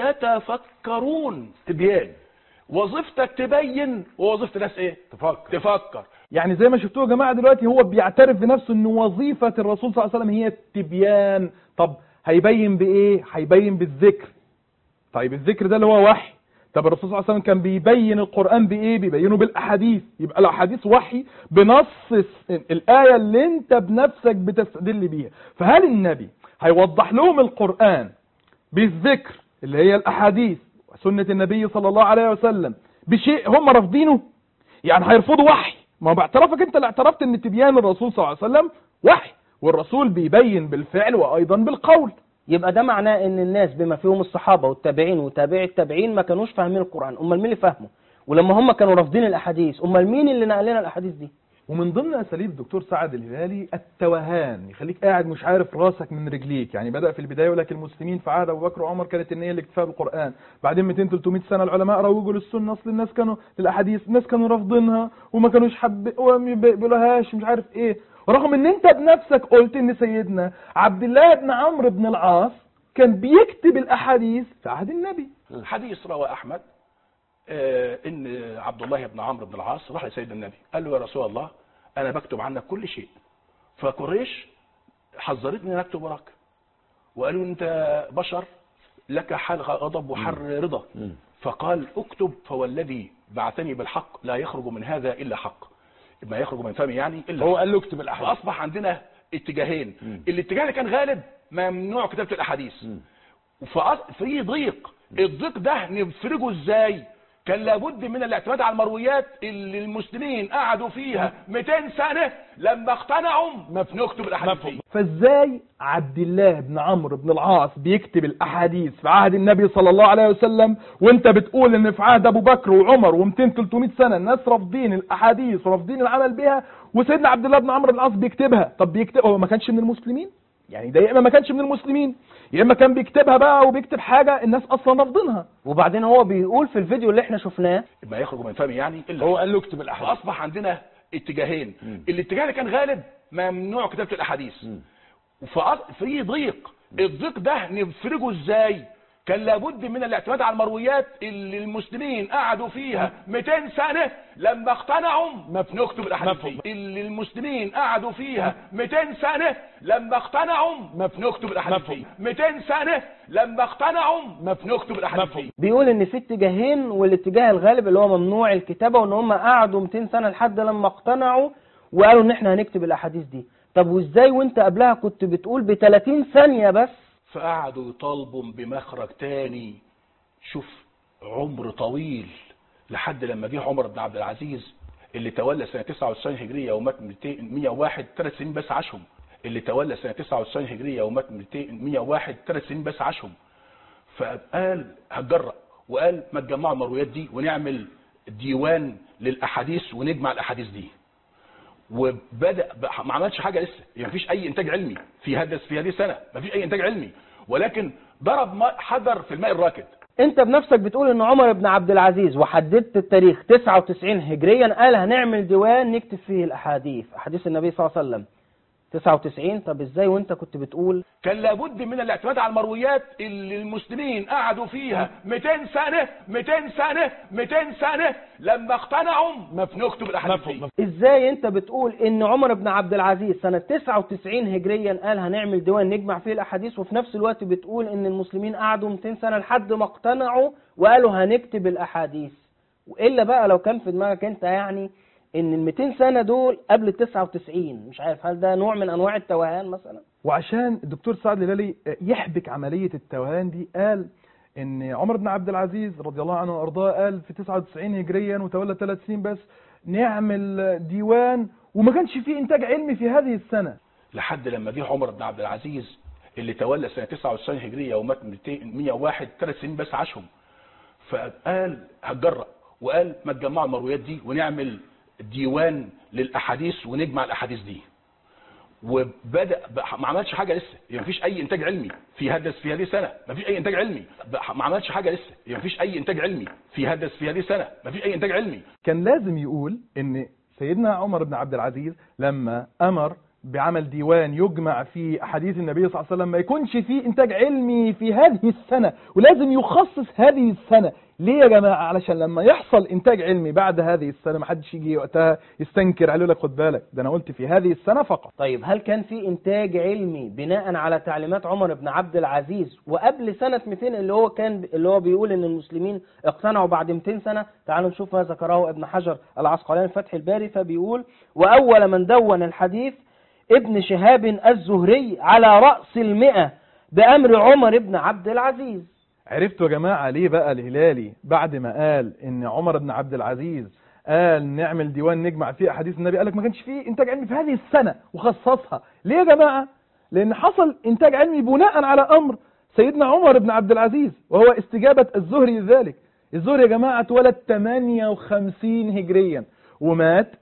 يتفكرون تبيان وظيفتك تبين ووظيفة الناس ايه تفكر تفكر يعني زي ما شفتوه يا جماعة دلوقتي هو بيعترف بنفسه ان وظيفة الرسول صلى الله عليه وسلم هي التبيان طب هيبين بايه هيبين بالذكر طيب الذكر ده اللي هو وحي طب الرسول صلى الله عليه وسلم كان بيبين القرآن بايه بيبينه بالاحاديث يبقى الاحاديث وحي بنص الس- الآية اللي انت بنفسك بتستدل بيها فهل النبي هيوضح لهم القرآن بالذكر اللي هي الاحاديث وسنة النبي صلى الله عليه وسلم بشيء هم رافضينه يعني هيرفضوا وحي ما هو باعترافك انت اللي اعترفت ان تبيان الرسول صلى الله عليه وسلم وحي والرسول بيبين بالفعل وايضا بالقول يبقى ده معناه ان الناس بما فيهم الصحابه والتابعين وتابعي التابعين ما كانوش فاهمين القران امال مين اللي فاهمه ولما هم كانوا رافضين الاحاديث امال مين اللي نقل لنا الاحاديث دي ومن ضمن اساليب الدكتور سعد الهلالي التوهان يخليك قاعد مش عارف راسك من رجليك يعني بدا في البدايه يقول لك المسلمين في عهد ابو بكر وعمر كانت النيه الاكتفاء بالقران بعدين 200 300 سنه العلماء روجوا للسنه اصل الناس كانوا للاحاديث الناس كانوا رافضينها وما كانوش حب وما بيقولوهاش مش عارف ايه رغم ان انت بنفسك قلت ان سيدنا عبد الله بن عمرو بن العاص كان بيكتب الاحاديث في عهد النبي حديث روى أحمد آه، إن عبد الله بن عمرو بن العاص راح لسيدنا النبي قال له يا رسول الله أنا بكتب عنك كل شيء فقريش حذرتني أن أكتب وراك وقالوا أنت بشر لك حال غضب وحر رضا فقال اكتب فوالذي بعثني بالحق لا يخرج من هذا إلا حق ما يخرج من فمي يعني إلا هو حق. قال له اكتب الاحاديث فاصبح عندنا اتجاهين الاتجاه اللي كان غالب ممنوع كتابه الاحاديث فأص- في ضيق الضيق ده نفرجه ازاي كان لابد من الاعتماد على المرويات اللي المسلمين قعدوا فيها 200 سنه لما اقتنعوا نكتب الاحاديث مفهوم. دي. فازاي عبد الله بن عمرو بن العاص بيكتب الاحاديث في عهد النبي صلى الله عليه وسلم وانت بتقول ان في عهد ابو بكر وعمر و200 300 سنه الناس رافضين الاحاديث ورافضين العمل بها وسيدنا عبد الله بن عمرو بن العاص بيكتبها طب بيكتب هو ما كانش من المسلمين يعني ده يا اما ما كانش من المسلمين يا اما كان بيكتبها بقى وبيكتب حاجه الناس اصلا رافضينها وبعدين هو بيقول في الفيديو اللي احنا شفناه ما يخرج من فمي يعني الا هو حق. قال له اكتب الاحاديث فاصبح عندنا اتجاهين الاتجاه اللي كان غالب ممنوع كتابه الاحاديث فأص- في ضيق الضيق ده نفرجه ازاي كان لابد من الاعتماد على المرويات اللي المسلمين قعدوا فيها 200 سنه لما اقتنعوا نكتب الاحاديث مفهوم. دي. اللي المسلمين قعدوا فيها 200 سنه لما اقتنعوا نكتب الاحاديث مفهوم. دي. 200 سنه لما اقتنعوا نكتب الاحاديث مفهوم. دي. بيقول ان في اتجاهين والاتجاه الغالب اللي هو ممنوع الكتابه وان هم قعدوا 200 سنه لحد لما اقتنعوا وقالوا ان احنا هنكتب الاحاديث دي طب وازاي وانت قبلها كنت بتقول ب 30 ثانيه بس فقعدوا يطالبوا بمخرج تاني شوف عمر طويل لحد لما جه عمر بن عبد العزيز اللي تولى سنة 99 هجرية ومات 200 101 ثلاث سنين بس عاشهم اللي تولى سنة 99 هجرية ومات 200 101 ثلاث سنين بس عاشهم فقال هتجرأ وقال ما تجمعوا المرويات دي ونعمل ديوان للأحاديث ونجمع الأحاديث دي وبدا بقى- ما عملش حاجه لسه يعني مفيش اي انتاج علمي في هذا في هذه السنه مفيش اي انتاج علمي ولكن ضرب ما- حجر في الماء الراكد انت بنفسك بتقول ان عمر بن عبد العزيز وحددت التاريخ 99 هجريا قال هنعمل ديوان نكتب فيه الاحاديث احاديث النبي صلى الله عليه وسلم 99 طب ازاي وانت كنت بتقول كان لابد من الاعتماد على المرويات اللي المسلمين قعدوا فيها 200 سنه 200 سنه 200 سنه لما اقتنعوا نكتب الاحاديث دي. مفهوم. ازاي انت بتقول ان عمر بن عبد العزيز سنة 99 هجريا قال هنعمل ديوان نجمع فيه الاحاديث وفي نفس الوقت بتقول ان المسلمين قعدوا 200 سنة لحد ما اقتنعوا وقالوا هنكتب الاحاديث والا بقى لو كان في دماغك انت يعني ان ال 200 سنه دول قبل ال 99 مش عارف هل ده نوع من انواع التوهان مثلا وعشان الدكتور سعد الهلالي يحبك عملية التوهان دي قال ان عمر بن عبد العزيز رضي الله عنه وارضاه قال في 99 هجريا وتولى ثلاث سنين بس نعمل ديوان وما كانش فيه انتاج علمي في هذه السنة لحد لما جه عمر بن عبد العزيز اللي تولى سنه 99 هجريه ومات 200 101 ثلاث سنين بس عاشهم فقال هتجرأ وقال ما تجمعوا المرويات دي ونعمل ديوان للاحاديث ونجمع الاحاديث دي وبدا ما عملش حاجه لسه يعني مفيش اي انتاج علمي في هذا في هذه السنه مفيش اي انتاج علمي ما عملش حاجه لسه يعني مفيش اي انتاج علمي في هذا في هذه السنه مفيش اي انتاج علمي كان لازم يقول ان سيدنا عمر بن عبد العزيز لما امر بعمل ديوان يجمع فيه احاديث النبي صلى الله عليه وسلم ما يكونش فيه انتاج علمي في هذه السنه ولازم يخصص هذه السنه ليه يا جماعه علشان لما يحصل انتاج علمي بعد هذه السنه ما حدش يجي وقتها يستنكر عليه لك خد بالك ده انا قلت في هذه السنه فقط طيب هل كان في انتاج علمي بناء على تعليمات عمر بن عبد العزيز وقبل سنة 200 اللي هو كان اللي هو بيقول ان المسلمين اقتنعوا بعد 200 سنة تعالوا نشوف ما ذكره ابن حجر العسقلاني في فتح الباري فبيقول واول من دون الحديث ابن شهاب الزهري على رأس المئة بأمر عمر بن عبد العزيز عرفتوا يا جماعه ليه بقى الهلالي بعد ما قال ان عمر بن عبد العزيز قال نعمل ديوان نجمع فيه احاديث النبي قال لك ما كانش فيه انتاج علمي في هذه السنه وخصصها ليه يا جماعه لان حصل انتاج علمي بناء على امر سيدنا عمر بن عبد العزيز وهو استجابه الزهري لذلك الزهري يا جماعه اتولد 58 هجريا ومات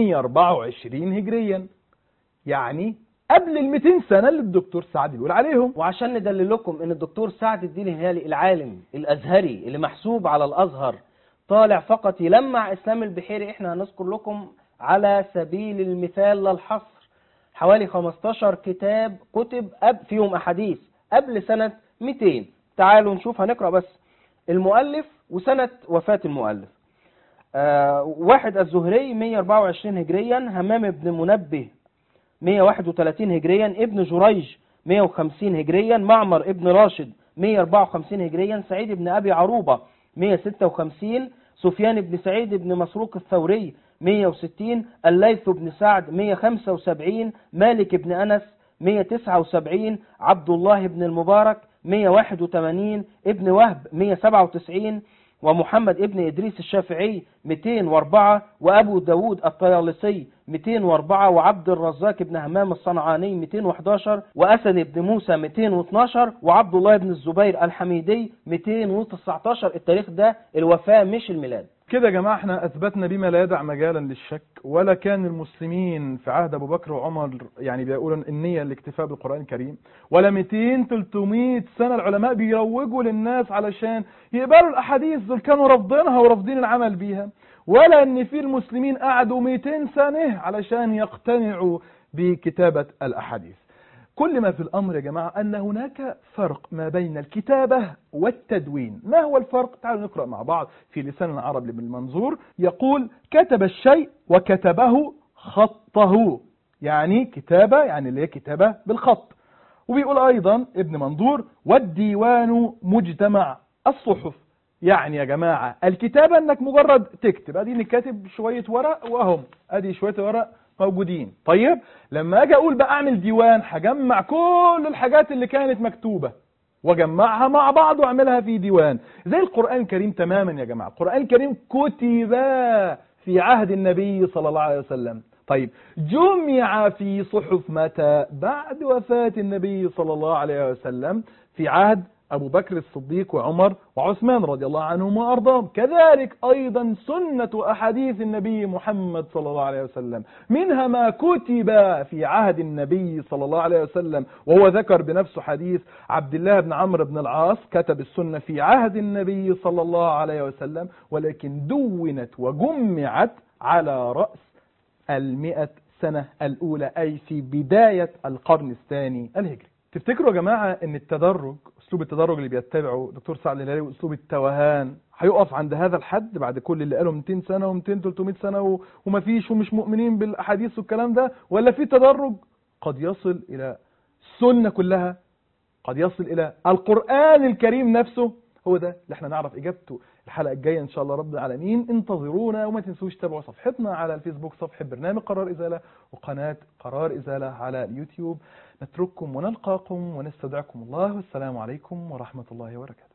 124 هجريا يعني قبل ال 200 سنه اللي الدكتور سعد بيقول عليهم وعشان ندلل لكم ان الدكتور سعد الدين الهلالي العالم الازهري اللي محسوب على الازهر طالع فقط يلمع اسلام البحيري احنا هنذكر لكم على سبيل المثال لا الحصر حوالي 15 كتاب كتب أب فيهم احاديث قبل سنة 200 تعالوا نشوف هنقرأ بس المؤلف وسنة وفاة المؤلف آه واحد الزهري 124 هجريا همام بن منبه 131 هجريا ابن جريج 150 هجريا معمر ابن راشد 154 هجريا سعيد بن أبي عروبة 156 سفيان بن سعيد بن مسروق الثوري 160 الليث بن سعد 175 مالك بن أنس 179 عبد الله بن المبارك 181 ابن وهب 197 ومحمد ابن إدريس الشافعي 204 وأبو داود الطيالسي 204 وعبد الرزاق بن همام الصنعاني 211 وأسد بن موسى 212 وعبد الله بن الزبير الحميدي 219 التاريخ ده الوفاة مش الميلاد كده يا جماعة احنا اثبتنا بما لا يدع مجالا للشك ولا كان المسلمين في عهد ابو بكر وعمر يعني بيقولوا النية الاكتفاء بالقرآن الكريم ولا 200 300 سنة العلماء بيروجوا للناس علشان يقبلوا الاحاديث دول كانوا رافضينها ورافضين العمل بيها ولا ان في المسلمين قعدوا 200 سنة علشان يقتنعوا بكتابة الاحاديث كل ما في الأمر يا جماعة أن هناك فرق ما بين الكتابة والتدوين ما هو الفرق؟ تعالوا نقرأ مع بعض في لسان العرب لابن المنظور يقول كتب الشيء وكتبه خطه يعني كتابة يعني اللي هي كتابة بالخط وبيقول أيضا ابن منظور والديوان مجتمع الصحف يعني يا جماعة الكتابة انك مجرد تكتب ادي انك كاتب شوية ورق واهم ادي شوية ورق موجودين طيب لما اجي اقول بقى اعمل ديوان هجمع كل الحاجات اللي كانت مكتوبة واجمعها مع بعض واعملها في ديوان زي القرآن الكريم تماما يا جماعة القرآن الكريم كتب في عهد النبي صلى الله عليه وسلم طيب جمع في صحف متى بعد وفاة النبي صلى الله عليه وسلم في عهد أبو بكر الصديق وعمر وعثمان رضي الله عنهم وأرضاهم كذلك أيضا سنة أحاديث النبي محمد صلى الله عليه وسلم منها ما كتب في عهد النبي صلى الله عليه وسلم وهو ذكر بنفسه حديث عبد الله بن عمرو بن العاص كتب السنة في عهد النبي صلى الله عليه وسلم ولكن دونت وجمعت على رأس المئة سنة الأولى أي في بداية القرن الثاني الهجري تفتكروا يا جماعة ان التدرج اسلوب التدرج اللي بيتبعه دكتور سعد الهلالي واسلوب التوهان هيقف عند هذا الحد بعد كل اللي قاله 200 سنة و200 300 سنة و... ومفيش ومش مؤمنين بالاحاديث والكلام ده ولا في تدرج قد يصل الى السنة كلها قد يصل الى القرآن الكريم نفسه هو ده اللي احنا نعرف اجابته الحلقه الجايه ان شاء الله رب العالمين انتظرونا وما تنسوش تابعوا صفحتنا على الفيسبوك صفحه برنامج قرار ازاله وقناه قرار ازاله على اليوتيوب نترككم ونلقاكم ونستودعكم الله والسلام عليكم ورحمه الله وبركاته